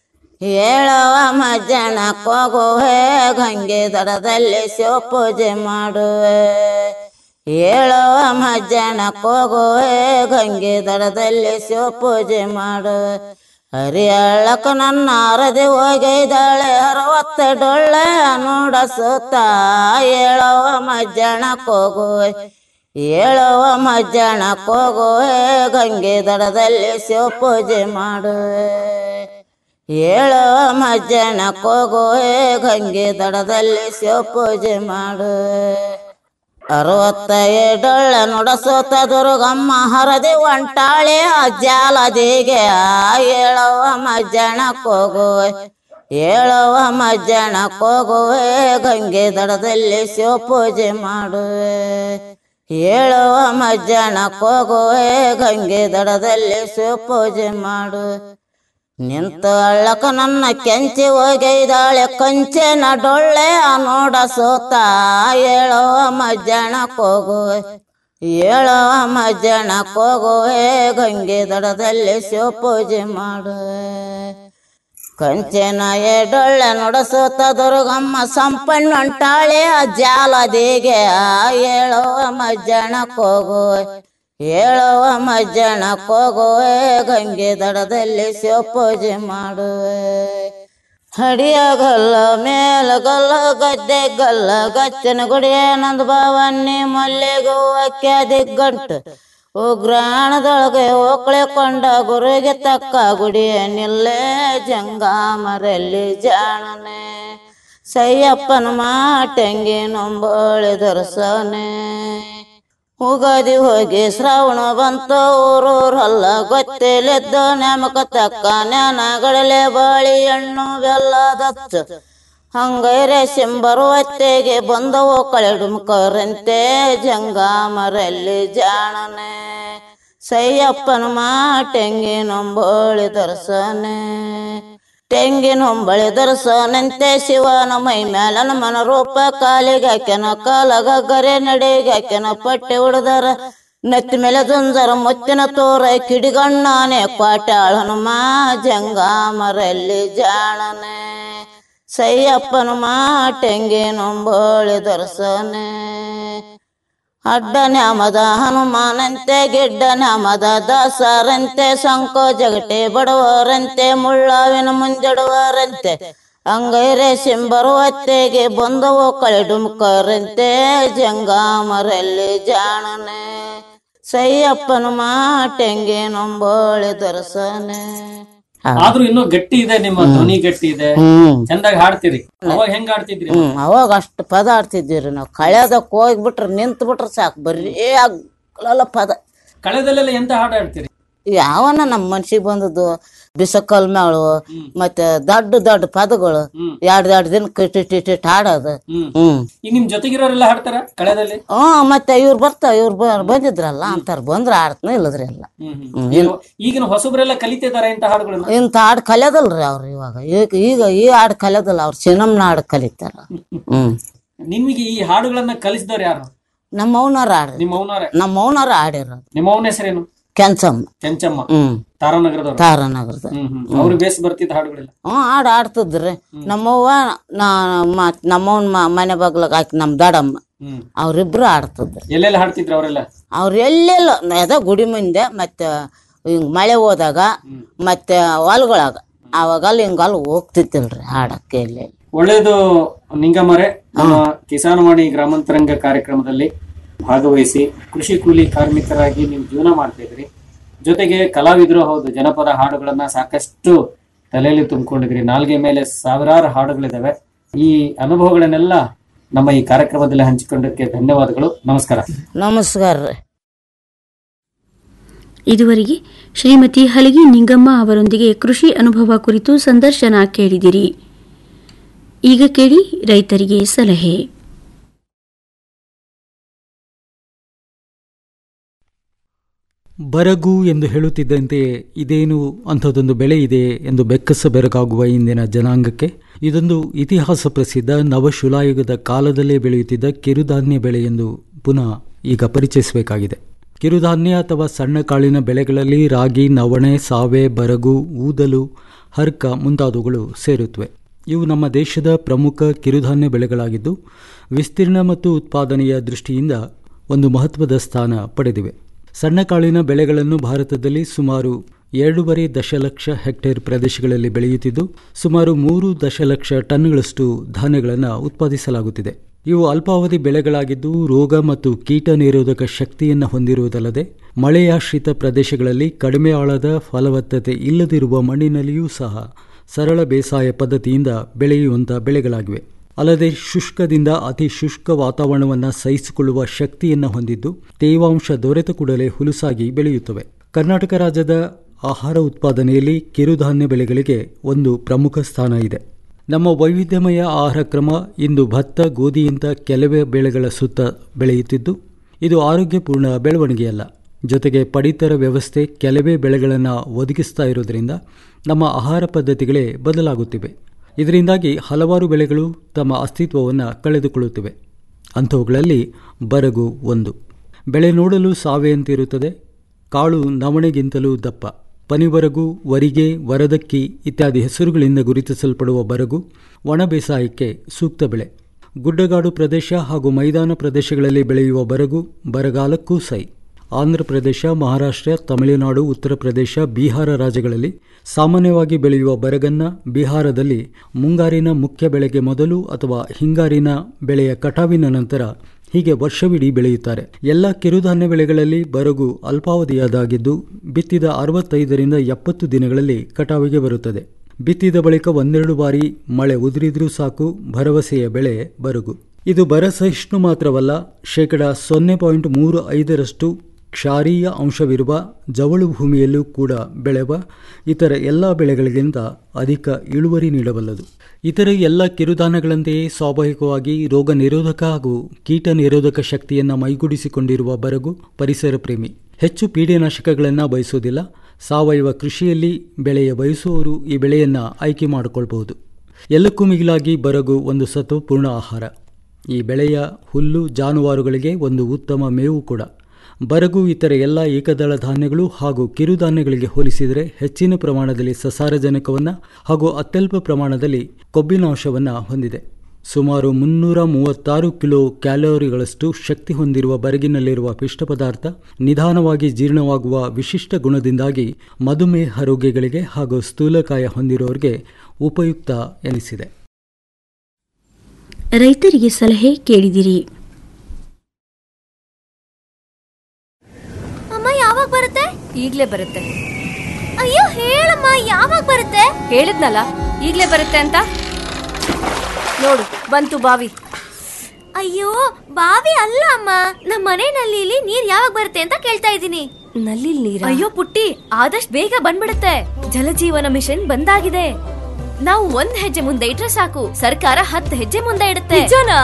L: ಹೇಳವ ಮಜ್ಜನ ಕೋಗುವೆ ಗಂಗೆ ದಡದಲ್ಲಿ ಶಿವ ಪೂಜೆ ಮಾಡುವೆ ಹೇಳವ ಮಜ್ಜನ ಕೋಗುವೆ ಗಂಗೆ ದಡದಲ್ಲಿ ಶಿವ ಪೂಜೆ ಮಾಡುವೆ ಹರಿಯಳ್ಳಕ ನನ್ನ ಅರದೆ ಹೋಗಿದ್ದಾಳೆ ಅರವತ್ತ ಡೊಳ್ಳೆ ನೋಡ ಸುತ್ತ ಹೇಳವ ಮಜ್ಜನ ಕೋಗುವೆ ಹೇಳುವ ಮಜ್ಜನ ಕೋಗುವೆ ಗಂಗೆ ದಡದಲ್ಲಿ ಶಿವ ಪೂಜೆ ಮಾಡುವೆ ಹೇಳುವ ಮಜ್ಜನ ಕೋಗುವೆ ಗಂಗೆ ದಡದಲ್ಲಿ ಶಿವ ಪೂಜೆ ಮಾಡುವೆ ಅರವತ್ತ ಏಡೊಳ್ಳ ನುಡಸೋತ ದುರ್ಗಮ್ಮ ಹರದಿ ಒಂಟಾಳೆ ಅಜ್ಜಾಲದಿಗೆ ಹೇಳುವ ಮಜ್ಜನ ಕೋಗುವೆ ಹೇಳುವ ಮಜ್ಜನ ಕೋಗುವೆ ಗಂಗೆ ದಡದಲ್ಲಿ ಶಿವ ಪೂಜೆ ಮಾಡುವೆ ಹೇಳುವ ಮಜ್ಜನ ಕೋಗುವೆ ಗಂಗೆ ದಡದಲ್ಲಿ ಶಿವ ಪೂಜೆ ಮಾಡುವೆ ನಿಂತ ಅಳ್ಳಕ ನನ್ನ ಕೆಂಚಿ ಹೋಗಿದ್ದಾಳೆ ಕಂಚೆನ ಡೊಳ್ಳೆ ನೋಡ ಸೋತ ಹೇಳುವ ಮಜ್ಜನ ಕೋಗುವೆ ಹೇಳುವ ಮಜ್ಜನ ಕೋಗುವೆ ಗಂಗೆ ದಡದಲ್ಲಿ ಶಿವ ಪೂಜೆ ಮಾಡುವೆ ಕಂಚೆನ ಎಡೊಳ್ಳೆ ನುಡಸೋತ ದುರ್ಗಮ್ಮ ಸಂಪಣ್ಣ ಹೊಂಟಾಳೆ ಜಾಲದಿಗೆ ಹೇಳುವ ಮಜ್ಜನ ಕೋಗುವೆ ಹೇಳುವ ಮಜ್ಜನ ಕೋಗುವೆ ಗಂಗೆ ದಡದಲ್ಲಿ ಶಿವ ಪೂಜೆ ಮಾಡುವೆ ಹಡಿಯಗಲ್ಲ ಮೇಲಗಲ್ಲ ಗದ್ದೆ ಗಲ್ಲ ಗಚ್ಚನ ಗುಡಿಯ ನಂದ ಭಾವನ್ನಿ ಮಲ್ಲಿಗೆ ಹೂವಕ್ಕೆ ಗಂಟು ಉಗ್ರಾಣದೊಳಗೆ ಓಕಳೆಕೊಂಡ ಗುರುಗೆ ತಕ್ಕ ಗುಡಿಯ ನಿಲ್ಲೇ ಜಂಗಾಮರಲ್ಲಿ ಜಾಣನೆ ಸಯ್ಯಪ್ಪನ ಮಾಟಂಗಿ ನೊಂಬಳಿ ದೊರಸನೆ ಉಗಾದಿ ಹೋಗಿ ಶ್ರಾವಣ ಬಂತ ಊರೂರಲ್ಲ ಗೊತ್ತಿಲ್ಲದ್ದು ನೇಮಕ ತಕ್ಕ ಜ್ಞಾನಗಳಲೆ ಬಾಳಿ ಹಣ್ಣು ಬೆಲ್ಲದಚ್ಚ ಹಂಗೈರೆ ಸಿಂಬರುವತ್ತೆಗೆ ಬಂದವು ಕಳೆಡುಮಕರಂತೆ ಜಂಗಾಮರಲ್ಲಿ ಜಾಣನೆ ಸಯ್ಯಪ್ಪನ ಮಾ ತೆಂಗಿನೊಂಬಳಿ ದರ್ಶನೆ ತೆಂಗಿನೊಂಬಳಿ ದರ್ಶನಂತೆ ಶಿವನ ಮೈ ಮೇಲನ ಮನ ರೂಪ ಕಾಲಿಗೆ ಹಾಕ್ಯನ ಕಾಲಗ ಗರೆ ನಡೆಗೆ ಹಾಕ್ಯನ ಪಟ್ಟೆ ಹೊಡೆದರ ನೆತ್ತಿ ಮೇಲೆ ಜುಂಜರ ಮುತ್ತಿನ ತೋರ ಕಿಡಿಗಣ್ಣಾನೆ ಕ್ವಾಟ್ಯಾಳನು ಮಾ ಜಂಗಾಮರಲ್ಲಿ ಜಾಣನೆ ಸಯ್ಯಪ್ಪನ ಮಾ ತೆಂಗಿನೊಂಬಳಿ ದರ್ಶನೆ ಅಡ್ಡ ನ್ಯಾಮದ ಹನುಮಾನಂತೆ ಗಿಡ್ಡ ನ್ಯಾಮದ ದಾಸರಂತೆ ಸಂಕೋ ಜಗಟೆ ಬಡವರಂತೆ ಮುಳ್ಳಾವಿನ ಮುಂಜಡುವರಂತೆ ಅಂಗೈರೆ ಸಿಂಬರುವತ್ತೆಗೆ ಬಂದವು ಕಳೆಡುಮುಖರಂತೆ ಜಂಗಾಮರಲ್ಲಿ ಜಾಣನೆ ಸಯ್ಯಪ್ಪನ ಮಾಟೆಂಗೆ ನೊಂಬೋಳೆ ದರ್ಶನೆ
K: ಆದ್ರೂ ಇನ್ನೂ ಗಟ್ಟಿ ಇದೆ ನಿಮ್ಮ ಧ್ವನಿ ಗಟ್ಟಿ ಇದೆ
L: ಹ್ಮ್.
K: ಚಂದಾಗಿ ಹಾಡ್ತೀರಿ ಅವಾಗ ಹೆಂಗ್ ಹಾಡ್ತಿದ್ರಿ
L: ಹ್ಮ್ ಅವಾಗ ಅಷ್ಟು ಪದ ಆಡ್ತಿದ್ದೀವ್ರಿ ನಾವು ಕಳ್ಯದಕ್ ಹೋಗ್ಬಿಟ್ರೆ ನಿಂತು ಬಿಟ್ರೆ ಸಾಕು ಬರೀ ಆಗ್ಲಲ್ಲ ಪದ
K: ಕಳೆದಲ್ಲೆಲ್ಲ ಎಂತ ಹಾಡು ಹಾಡ್ತೀರಿ
L: ಯಾವನ ನಮ್ಮ ಮನ್ಸಿಗೆ ಬಂದದ್ದು ಬಿಸಕಲ್ ಮೇಳು ಮತ್ತೆ ದೊಡ್ಡ ದೊಡ್ಡ ಪದಗಳು ಎರಡ್ ಎರಡ್ ದಿನ ಕಿಟ್ಟಿಟ್ಟಿಟ್ಟು ಹಾಡೋದು ಹ್ಮ್
K: ಈಗ ನಿಮ್ ಜೊತೆಗಿರೋರೆಲ್ಲ ಹಾಡ್ತಾರ ಕಳೆದಲ್ಲಿ
L: ಹ್ಮ್ ಮತ್ತೆ ಇವ್ರು ಬರ್ತಾವ ಇವ್ರು ಬ- ಬಂದಿದ್ರಲ್ಲ ಅಂತಾರ ಬಂದ್ರ ಆಡ್ತಾನ ಇಲ್ಲದ್ರಿ ಎಲ್ಲ ಹ್ಮ್.
K: ಈಗ- ಈಗಿನ ಹೊಸಬ್ರೆಲ್ಲ ಕಲಿತಿದ್ದಾರೆ ಇಂತ ಹಾಡುಗಳನ್ನ
L: ಇಂಥ ಹಾಡು ಕಲಿಯೋದಲ್ರಿ ಅವ್ರು ಇವಾಗ ಈಗ ಈಗ ಈ ಹಾಡು ಕಲಿಯೋದಲ್ಲ ಅವ್ರು ಚಿನ್ನಮ್ನ ಹಾಡು ಕಲಿತಾರ ಹ್ಮ್
K: ನಿಮಗೆ ಈ ಹಾಡುಗಳನ್ನ ಕಲಿಸಿದವ್ರು ಯಾರು
L: ನಮ್ಮ ಮೌನಾರ ಹಾಡ್ರಿ
K: ನಿಮ್ಮ ಅವನವ್ರೆ
L: ನಮ್ಮ ಮೌನಾರ ಹಾಡಿರೋದು
K: ನಿಮ್ಮ ಅವನ ಹೆಸರೇನು
L: ಕೆಂಚಮ್ಮ
K: ಕೆಂಚಮ್ಮ
L: ಹ್ಮ್
K: ತಾರಾನಗರದವ್ರು
L: ತಾರಾನಗರದ
K: ಹ್ಮ್ ಹ್ಮ್ ಅವ್ರಿಗೆ ಬೇಸ್ ಬರ್ತಿದ್ದ ಹಾಡುಗಳಿಲ್ಲ
L: ಹ್ಮ್ ಹಾಡು ಆಡ್ತಿದ್ರಿ ನಮ್ಮವ್ವ ನಾ ಮತ್ ನಮ್ಮವನ್ ಮ- ಮನೆ ಬಾಗ್ಲಾಗ ಹಾಕಿ ನಮ್ಮ ದಡಮ್ಮ
K: ಹ್ಮ್
L: ಅವ್ರಿಬ್ರು ಆಡ್ತಿದ್ರು
K: ಎಲ್ಲೆಲ್ಲ ಹಾಡ್ತಿದ್ರು ಅವರೆಲ್ಲ
L: ಅವ್ರು ಎಲ್ಲೆಲ್ಲ ಅದ ಗುಡಿ ಮುಂದೆ ಮತ್ತೆ ಹಿಂಗ್ ಮಳೆ ಹೋದಾಗ ಮತ್ತೆ ಹೊಲ್ಗೊಳಗ ಅವಾಗಲ್ಲಿ ಹಿಂಗಲ್ಲಿ ಹೋಗ್ತಿತ್ತಿಲ್ರಿ ಹಾಡಕ್ಕೆ ಎಲ್ಲೆ
K: ಒಳ್ಳೇದು ನಿಂಗಮರೆ ನಮ್ಮ ಕಿಸಾನವಾಣಿ ಗ್ರಾಮಾಂತರಂಗ ಕಾರ್ಯಕ್ರಮದಲ್ಲಿ ಭಾಗವಹಿಸಿ ಕೃಷಿ ಕೂಲಿ ಕಾರ್ಮಿಕರಾಗಿ ನೀವು ಜೀವನ ಮಾಡ್ತಾ ಇದ್ರಿ ಜೊತೆಗೆ ಕಲಾವಿದರು ಹೌದು ಜನಪದ ಹಾಡುಗಳನ್ನ ಸಾಕಷ್ಟು ತಲೆಯಲ್ಲಿ ತುಂಬಿಕೊಂಡಿದ್ರಿ ನಾಲ್ಗೆ ಮೇಲೆ ಸಾವಿರಾರು ಹಾಡುಗಳಿದಾವೆ ಈ ಅನುಭವಗಳನ್ನೆಲ್ಲ ನಮ್ಮ ಈ ಕಾರ್ಯಕ್ರಮದಲ್ಲಿ ಹಂಚಿಕೊಂಡಕ್ಕೆ ಧನ್ಯವಾದಗಳು ನಮಸ್ಕಾರ
L: ನಮಸ್ಕಾರ ರೀ
G: ಇದುವರೆಗೆ ಶ್ರೀಮತಿ ಹಲಗಿ ನಿಂಗಮ್ಮ ಅವರೊಂದಿಗೆ ಕೃಷಿ ಅನುಭವ ಕುರಿತು ಸಂದರ್ಶನ ಕೇಳಿದಿರಿ ಈಗ ಕೇಳಿ ರೈತರಿಗೆ ಸಲಹೆ
M: ಬರಗು ಎಂದು ಹೇಳುತ್ತಿದ್ದಂತೆಯೇ ಇದೇನು ಅಂಥದ್ದೊಂದು ಬೆಳೆ ಇದೆ ಎಂದು ಬೆಕ್ಕಸ ಬೆರಗಾಗುವ ಇಂದಿನ ಜನಾಂಗಕ್ಕೆ ಇದೊಂದು ಇತಿಹಾಸ ಪ್ರಸಿದ್ಧ ನವಶುಲಾಯುಗದ ಕಾಲದಲ್ಲೇ ಬೆಳೆಯುತ್ತಿದ್ದ ಕಿರುಧಾನ್ಯ ಬೆಳೆ ಎಂದು ಪುನಃ ಈಗ ಪರಿಚಯಿಸಬೇಕಾಗಿದೆ ಕಿರುಧಾನ್ಯ ಅಥವಾ ಸಣ್ಣ ಕಾಳಿನ ಬೆಳೆಗಳಲ್ಲಿ ರಾಗಿ ನವಣೆ ಸಾವೆ ಬರಗು ಊದಲು ಹರ್ಕ ಮುಂತಾದವುಗಳು ಸೇರುತ್ತವೆ ಇವು ನಮ್ಮ ದೇಶದ ಪ್ರಮುಖ ಕಿರುಧಾನ್ಯ ಬೆಳೆಗಳಾಗಿದ್ದು ವಿಸ್ತೀರ್ಣ ಮತ್ತು ಉತ್ಪಾದನೆಯ ದೃಷ್ಟಿಯಿಂದ ಒಂದು ಮಹತ್ವದ ಸ್ಥಾನ ಪಡೆದಿವೆ ಸಣ್ಣ ಕಾಳಿನ ಬೆಳೆಗಳನ್ನು ಭಾರತದಲ್ಲಿ ಸುಮಾರು ಎರಡೂವರೆ ದಶಲಕ್ಷ ಹೆಕ್ಟೇರ್ ಪ್ರದೇಶಗಳಲ್ಲಿ ಬೆಳೆಯುತ್ತಿದ್ದು ಸುಮಾರು ಮೂರು ದಶಲಕ್ಷ ಟನ್ಗಳಷ್ಟು ಧಾನ್ಯಗಳನ್ನು ಉತ್ಪಾದಿಸಲಾಗುತ್ತಿದೆ ಇವು ಅಲ್ಪಾವಧಿ ಬೆಳೆಗಳಾಗಿದ್ದು ರೋಗ ಮತ್ತು ಕೀಟ ನಿರೋಧಕ ಶಕ್ತಿಯನ್ನು ಹೊಂದಿರುವುದಲ್ಲದೆ ಮಳೆಯಾಶ್ರಿತ ಪ್ರದೇಶಗಳಲ್ಲಿ ಕಡಿಮೆ ಆಳದ ಫಲವತ್ತತೆ ಇಲ್ಲದಿರುವ ಮಣ್ಣಿನಲ್ಲಿಯೂ ಸಹ ಸರಳ ಬೇಸಾಯ ಪದ್ಧತಿಯಿಂದ ಬೆಳೆಯುವಂಥ ಬೆಳೆಗಳಾಗಿವೆ ಅಲ್ಲದೆ ಶುಷ್ಕದಿಂದ ಅತಿ ಶುಷ್ಕ ವಾತಾವರಣವನ್ನು ಸಹಿಸಿಕೊಳ್ಳುವ ಶಕ್ತಿಯನ್ನು ಹೊಂದಿದ್ದು ತೇವಾಂಶ ದೊರೆತ ಕೂಡಲೇ ಹುಲುಸಾಗಿ ಬೆಳೆಯುತ್ತವೆ ಕರ್ನಾಟಕ ರಾಜ್ಯದ ಆಹಾರ ಉತ್ಪಾದನೆಯಲ್ಲಿ ಕಿರುಧಾನ್ಯ ಬೆಳೆಗಳಿಗೆ ಒಂದು ಪ್ರಮುಖ ಸ್ಥಾನ ಇದೆ ನಮ್ಮ ವೈವಿಧ್ಯಮಯ ಆಹಾರ ಕ್ರಮ ಇಂದು ಭತ್ತ ಗೋಧಿಯಂಥ ಕೆಲವೇ ಬೆಳೆಗಳ ಸುತ್ತ ಬೆಳೆಯುತ್ತಿದ್ದು ಇದು ಆರೋಗ್ಯಪೂರ್ಣ ಬೆಳವಣಿಗೆಯಲ್ಲ ಜೊತೆಗೆ ಪಡಿತರ ವ್ಯವಸ್ಥೆ ಕೆಲವೇ ಬೆಳೆಗಳನ್ನು ಒದಗಿಸ್ತಾ ಇರೋದ್ರಿಂದ ನಮ್ಮ ಆಹಾರ ಪದ್ಧತಿಗಳೇ ಬದಲಾಗುತ್ತಿವೆ ಇದರಿಂದಾಗಿ ಹಲವಾರು ಬೆಳೆಗಳು ತಮ್ಮ ಅಸ್ತಿತ್ವವನ್ನು ಕಳೆದುಕೊಳ್ಳುತ್ತಿವೆ ಅಂಥವುಗಳಲ್ಲಿ ಬರಗು ಒಂದು ಬೆಳೆ ನೋಡಲು ಸಾವೆಯಂತಿರುತ್ತದೆ ಕಾಳು ನವಣೆಗಿಂತಲೂ ದಪ್ಪ ಪನಿಬರಗು ವರಿಗೆ ವರದಕ್ಕಿ ಇತ್ಯಾದಿ ಹೆಸರುಗಳಿಂದ ಗುರುತಿಸಲ್ಪಡುವ ಬರಗು ಒಣ ಬೇಸಾಯಕ್ಕೆ ಸೂಕ್ತ ಬೆಳೆ ಗುಡ್ಡಗಾಡು ಪ್ರದೇಶ ಹಾಗೂ ಮೈದಾನ ಪ್ರದೇಶಗಳಲ್ಲಿ ಬೆಳೆಯುವ ಬರಗು ಬರಗಾಲಕ್ಕೂ ಸೈ ಆಂಧ್ರ ಪ್ರದೇಶ ಮಹಾರಾಷ್ಟ್ರ ತಮಿಳುನಾಡು ಉತ್ತರ ಪ್ರದೇಶ ಬಿಹಾರ ರಾಜ್ಯಗಳಲ್ಲಿ ಸಾಮಾನ್ಯವಾಗಿ ಬೆಳೆಯುವ ಬರಗನ್ನ ಬಿಹಾರದಲ್ಲಿ ಮುಂಗಾರಿನ ಮುಖ್ಯ ಬೆಳೆಗೆ ಮೊದಲು ಅಥವಾ ಹಿಂಗಾರಿನ ಬೆಳೆಯ ಕಟಾವಿನ ನಂತರ ಹೀಗೆ ವರ್ಷವಿಡೀ ಬೆಳೆಯುತ್ತಾರೆ ಎಲ್ಲ ಕಿರುಧಾನ್ಯ ಬೆಳೆಗಳಲ್ಲಿ ಬರಗು ಅಲ್ಪಾವಧಿಯಾದಾಗಿದ್ದು ಬಿತ್ತಿದ ಅರವತ್ತೈದರಿಂದ ಎಪ್ಪತ್ತು ದಿನಗಳಲ್ಲಿ ಕಟಾವಿಗೆ ಬರುತ್ತದೆ ಬಿತ್ತಿದ ಬಳಿಕ ಒಂದೆರಡು ಬಾರಿ ಮಳೆ ಉದುರಿದ್ರೂ ಸಾಕು ಭರವಸೆಯ ಬೆಳೆ ಬರಗು ಇದು ಬರ ಸಹಿಷ್ಣು ಮಾತ್ರವಲ್ಲ ಶೇಕಡ ಸೊನ್ನೆ ಪಾಯಿಂಟ್ ಮೂರು ಐದರಷ್ಟು ಕ್ಷಾರೀಯ ಅಂಶವಿರುವ ಜವಳು ಭೂಮಿಯಲ್ಲೂ ಕೂಡ ಬೆಳೆವ ಇತರ ಎಲ್ಲ ಬೆಳೆಗಳಿಗಿಂತ ಅಧಿಕ ಇಳುವರಿ ನೀಡಬಲ್ಲದು ಇತರ ಎಲ್ಲ ಕಿರುಧಾನ್ಯಗಳಂತೆಯೇ ಸ್ವಾಭಾವಿಕವಾಗಿ ರೋಗ ನಿರೋಧಕ ಹಾಗೂ ಕೀಟ ನಿರೋಧಕ ಶಕ್ತಿಯನ್ನು ಮೈಗೂಡಿಸಿಕೊಂಡಿರುವ ಬರಗು ಪರಿಸರ ಪ್ರೇಮಿ ಹೆಚ್ಚು ಪೀಡೆನಾಶಕಗಳನ್ನು ಬಯಸುವುದಿಲ್ಲ ಸಾವಯವ ಕೃಷಿಯಲ್ಲಿ ಬೆಳೆಯ ಬಯಸುವವರು ಈ ಬೆಳೆಯನ್ನು ಆಯ್ಕೆ ಮಾಡಿಕೊಳ್ಬಹುದು ಎಲ್ಲಕ್ಕೂ ಮಿಗಿಲಾಗಿ ಬರಗು ಒಂದು ಸತ್ವಪೂರ್ಣ ಆಹಾರ ಈ ಬೆಳೆಯ ಹುಲ್ಲು ಜಾನುವಾರುಗಳಿಗೆ ಒಂದು ಉತ್ತಮ ಮೇವು ಕೂಡ ಬರಗು ಇತರ ಎಲ್ಲ ಏಕದಳ ಧಾನ್ಯಗಳು ಹಾಗೂ ಕಿರುಧಾನ್ಯಗಳಿಗೆ ಹೋಲಿಸಿದರೆ ಹೆಚ್ಚಿನ ಪ್ರಮಾಣದಲ್ಲಿ ಸಸಾರಜನಕವನ್ನು ಹಾಗೂ ಅತ್ಯಲ್ಪ ಪ್ರಮಾಣದಲ್ಲಿ ಕೊಬ್ಬಿನಾಂಶವನ್ನು ಹೊಂದಿದೆ ಸುಮಾರು ಮುನ್ನೂರ ಮೂವತ್ತಾರು ಕಿಲೋ ಕ್ಯಾಲೋರಿಗಳಷ್ಟು ಶಕ್ತಿ ಹೊಂದಿರುವ ಬರಗಿನಲ್ಲಿರುವ ಪಿಷ್ಟ ಪದಾರ್ಥ ನಿಧಾನವಾಗಿ ಜೀರ್ಣವಾಗುವ ವಿಶಿಷ್ಟ ಗುಣದಿಂದಾಗಿ ಮಧುಮೇಹ ರೋಗಿಗಳಿಗೆ ಹಾಗೂ ಸ್ಥೂಲಕಾಯ ಹೊಂದಿರುವವರಿಗೆ ಉಪಯುಕ್ತ ಎನಿಸಿದೆ
G: ರೈತರಿಗೆ ಸಲಹೆ ಕೇಳಿದಿರಿ
N: ಅಮ್ಮ ಯಾವಾಗ ಬರುತ್ತೆ ಈಗ್ಲೇ ಬರುತ್ತೆ ಅಯ್ಯೋ ಹೇಳಮ್ಮ ಯಾವಾಗ ಬರುತ್ತೆ ಹೇಳಿದ್ನಲ್ಲ ಈಗ್ಲೇ ಬರುತ್ತೆ ಅಂತ ನೋಡು ಬಂತು ಬಾವಿ ಅಯ್ಯೋ ಬಾವಿ ಅಲ್ಲ ಅಮ್ಮ ನಮ್ಮ ಮನೆ ನಲ್ಲಿಲಿ ನೀರ್ ಯಾವಾಗ ಬರುತ್ತೆ ಅಂತ ಕೇಳ್ತಾ ಇದ್ದೀನಿ ನಲ್ಲಿ ನೀರ್ ಅಯ್ಯೋ ಪುಟ್ಟಿ ಆದಷ್ಟು ಬೇಗ ಬಂದ್ಬಿಡುತ್ತೆ ಜಲಜೀವನ ಮಿಷನ್ ಬಂದಾಗಿದೆ ನಾವು ಒಂದ್ ಹೆಜ್ಜೆ ಮುಂದೆ ಇಟ್ರೆ ಸಾಕು ಸರ್ಕಾರ ಹತ್ತು ಹೆಜ್ಜೆ ಮುಂದೆ ಇಡುತ್ತೆ ನಿಜನಾ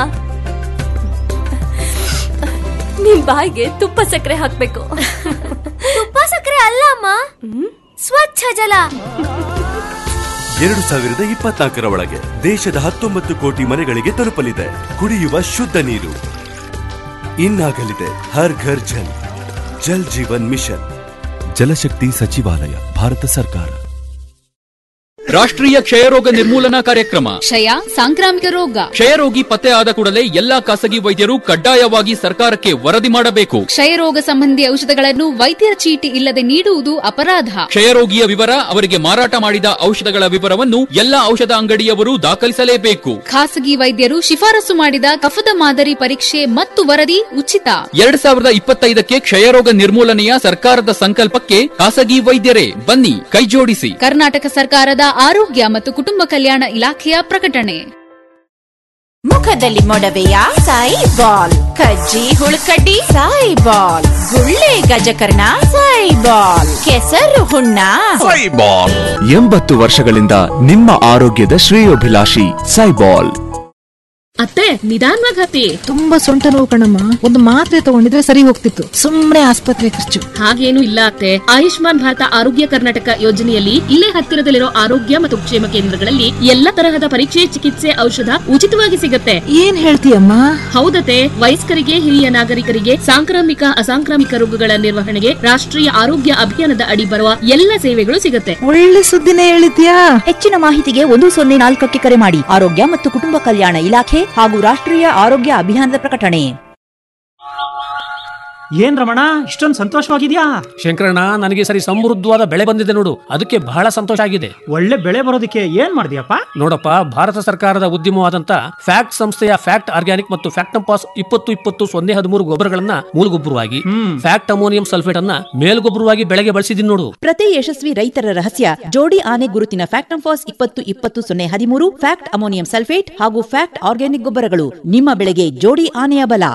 N: ನಿಮ್ ಬಾಯಿಗೆ ತುಪ್ಪ ಸಕ್ಕರೆ ಹಾಕ್ಬೇಕು ತುಪ್ಪ ಸಕ್ಕರೆ ಅಲ್ಲ ಅಮ್ಮ ಸ್ವಚ್ಛ ಜಲ
O: ಎರಡು ಸಾವಿರದ ಇಪ್ಪತ್ನಾಲ್ಕರ ಒಳಗೆ ದೇಶದ ಹತ್ತೊಂಬತ್ತು ಕೋಟಿ ಮನೆಗಳಿಗೆ ತಲುಪಲಿದೆ ಕುಡಿಯುವ ಶುದ್ಧ ನೀರು ಇನ್ನಾಗಲಿದೆ ಹರ್ ಘರ್ ಜಲ್ ಜಲ್ ಜೀವನ್ ಮಿಷನ್ ಜಲಶಕ್ತಿ ಸಚಿವಾಲಯ ಭಾರತ ಸರ್ಕಾರ
P: ರಾಷ್ಟ್ರೀಯ ಕ್ಷಯರೋಗ ನಿರ್ಮೂಲನಾ ಕಾರ್ಯಕ್ರಮ
Q: ಕ್ಷಯ ಸಾಂಕ್ರಾಮಿಕ ರೋಗ
P: ಕ್ಷಯರೋಗಿ ಪತ್ತೆ ಆದ ಕೂಡಲೇ ಎಲ್ಲಾ ಖಾಸಗಿ ವೈದ್ಯರು ಕಡ್ಡಾಯವಾಗಿ ಸರ್ಕಾರಕ್ಕೆ ವರದಿ ಮಾಡಬೇಕು
Q: ಕ್ಷಯರೋಗ ಸಂಬಂಧಿ ಔಷಧಗಳನ್ನು ವೈದ್ಯರ ಚೀಟಿ ಇಲ್ಲದೆ ನೀಡುವುದು ಅಪರಾಧ
P: ಕ್ಷಯರೋಗಿಯ ವಿವರ ಅವರಿಗೆ ಮಾರಾಟ ಮಾಡಿದ ಔಷಧಗಳ ವಿವರವನ್ನು ಎಲ್ಲಾ ಔಷಧ ಅಂಗಡಿಯವರು ದಾಖಲಿಸಲೇಬೇಕು
Q: ಖಾಸಗಿ ವೈದ್ಯರು ಶಿಫಾರಸು ಮಾಡಿದ ಕಫದ ಮಾದರಿ ಪರೀಕ್ಷೆ ಮತ್ತು ವರದಿ ಉಚಿತ
P: ಎರಡ್ ಸಾವಿರದ ಇಪ್ಪತ್ತೈದಕ್ಕೆ ಕ್ಷಯರೋಗ ನಿರ್ಮೂಲನೆಯ ಸರ್ಕಾರದ ಸಂಕಲ್ಪಕ್ಕೆ ಖಾಸಗಿ ವೈದ್ಯರೇ ಬನ್ನಿ ಕೈಜೋಡಿಸಿ
Q: ಕರ್ನಾಟಕ ಸರ್ಕಾರದ ಆರೋಗ್ಯ ಮತ್ತು ಕುಟುಂಬ ಕಲ್ಯಾಣ ಇಲಾಖೆಯ ಪ್ರಕಟಣೆ
R: ಮುಖದಲ್ಲಿ ಮೊಡವೆಯ ಸಾಯಿ ಬಾಲ್ ಕಜ್ಜಿ ಹುಳುಕಡ್ಡಿ ಸಾಯಿ ಬಾಲ್ ಗುಳ್ಳೆ ಗಜಕರ್ಣ ಸಾಯಿ ಬಾಲ್ ಕೆಸರು ಹುಣ್ಣ
S: ಸೈಬಾಲ್ ಎಂಬತ್ತು ವರ್ಷಗಳಿಂದ ನಿಮ್ಮ ಆರೋಗ್ಯದ ಶ್ರೇಯೋಭಿಲಾಷಿ ಸೈಬಾಲ್
T: ಅತ್ತೆ ನಿಧಾನವಾಗಿ ಹತ್ತಿ ತುಂಬಾ ಸೊಂಟ ನೋವು ಕಣಮ್ಮ ಒಂದು ಮಾತ್ರೆ ತಗೊಂಡಿದ್ರೆ ಸರಿ ಹೋಗ್ತಿತ್ತು ಸುಮ್ನೆ ಆಸ್ಪತ್ರೆ ಖರ್ಚು ಹಾಗೇನು ಇಲ್ಲ ಅತ್ತೆ ಆಯುಷ್ಮಾನ್ ಭಾರತ ಆರೋಗ್ಯ ಕರ್ನಾಟಕ ಯೋಜನೆಯಲ್ಲಿ ಇಲ್ಲೇ ಹತ್ತಿರದಲ್ಲಿರೋ ಆರೋಗ್ಯ ಮತ್ತು ಕ್ಷೇಮ ಕೇಂದ್ರಗಳಲ್ಲಿ ಎಲ್ಲ ತರಹದ ಪರೀಕ್ಷೆ ಚಿಕಿತ್ಸೆ ಔಷಧ ಉಚಿತವಾಗಿ ಸಿಗುತ್ತೆ ಏನ್ ಹೇಳ್ತೀಯಮ್ಮ ಹೌದತೆ ವಯಸ್ಕರಿಗೆ ಹಿರಿಯ ನಾಗರಿಕರಿಗೆ ಸಾಂಕ್ರಾಮಿಕ ಅಸಾಂಕ್ರಾಮಿಕ ರೋಗಗಳ ನಿರ್ವಹಣೆಗೆ ರಾಷ್ಟ್ರೀಯ ಆರೋಗ್ಯ ಅಭಿಯಾನದ ಅಡಿ ಬರುವ ಎಲ್ಲ ಸೇವೆಗಳು ಸಿಗುತ್ತೆ
U: ಒಳ್ಳೆ ಸುದ್ದಿನೇ ಹೇಳಿದ್ಯಾ ಹೆಚ್ಚಿನ ಮಾಹಿತಿಗೆ ಒಂದು ಸೊನ್ನೆ ನಾಲ್ಕಕ್ಕೆ ಕರೆ ಮಾಡಿ ಆರೋಗ್ಯ ಮತ್ತು ಕುಟುಂಬ ಕಲ್ಯಾಣ ಇಲಾಖೆ ಹಾಗೂ ರಾಷ್ಟ್ರೀಯ ಆರೋಗ್ಯ ಅಭಿಯಾನದ ಪ್ರಕಟಣೆ
V: ಏನ್ ರಮಣ ಇಷ್ಟೊಂದು ಸಂತೋಷವಾಗಿದ್ಯಾ
I: ಶಂಕರಣ್ಣ ನನಗೆ ಈ ಸರಿ ಸಮೃದ್ಧವಾದ ಬೆಳೆ ಬಂದಿದೆ ನೋಡು ಅದಕ್ಕೆ ಬಹಳ ಸಂತೋಷ ಆಗಿದೆ
V: ಒಳ್ಳೆ ಬೆಳೆ ಬರೋದಕ್ಕೆ ಏನ್ ಮಾಡಿದ್ಯಪ್ಪ
I: ನೋಡಪ್ಪ ಭಾರತ ಸರ್ಕಾರದ ಉದ್ಯಮವಾದಂತ ಫ್ಯಾಕ್ಟ್ ಸಂಸ್ಥೆಯ ಫ್ಯಾಕ್ಟ್ ಆರ್ಗ್ಯಾನಿಕ್ ಮತ್ತು ಫ್ಯಾಕ್ಟ್ ಪಾಸ್ ಇಪ್ಪತ್ತು ಇಪ್ಪತ್ತು ಸೊನ್ನೆ ಹದಿಮೂರು ಗೊಬ್ಬರಗಳನ್ನ ಮೂಲಗೊಬ್ಬರವಾಗಿ ಫ್ಯಾಕ್ಟ್ ಅಮೋನಿಯಂ ಸಲ್ಫೇಟ್ ಅನ್ನ ಮೇಲ್ಗೊಬ್ಬರವಾಗಿ ಬೆಳೆಗೆ ಬಳಸಿದೀನಿ ನೋಡು
U: ಪ್ರತಿ ಯಶಸ್ವಿ ರೈತರ ರಹಸ್ಯ ಜೋಡಿ ಆನೆ ಗುರುತಿನ ಫ್ಯಾಕ್ಟ್ ಫಾಸ್ ಇಪ್ಪತ್ತು ಇಪ್ಪತ್ತು ಸೊನ್ನೆ ಹದಿಮೂರು ಫ್ಯಾಕ್ಟ್ ಅಮೋನಿಯಂ ಸಲ್ಫೇಟ್ ಹಾಗೂ ಫ್ಯಾಕ್ಟ್ ಆರ್ಗ್ಯಾನಿಕ್ ಗೊಬ್ಬರಗಳು ನಿಮ್ಮ ಬೆಳೆಗೆ ಜೋಡಿ ಆನೆಯ ಬಲ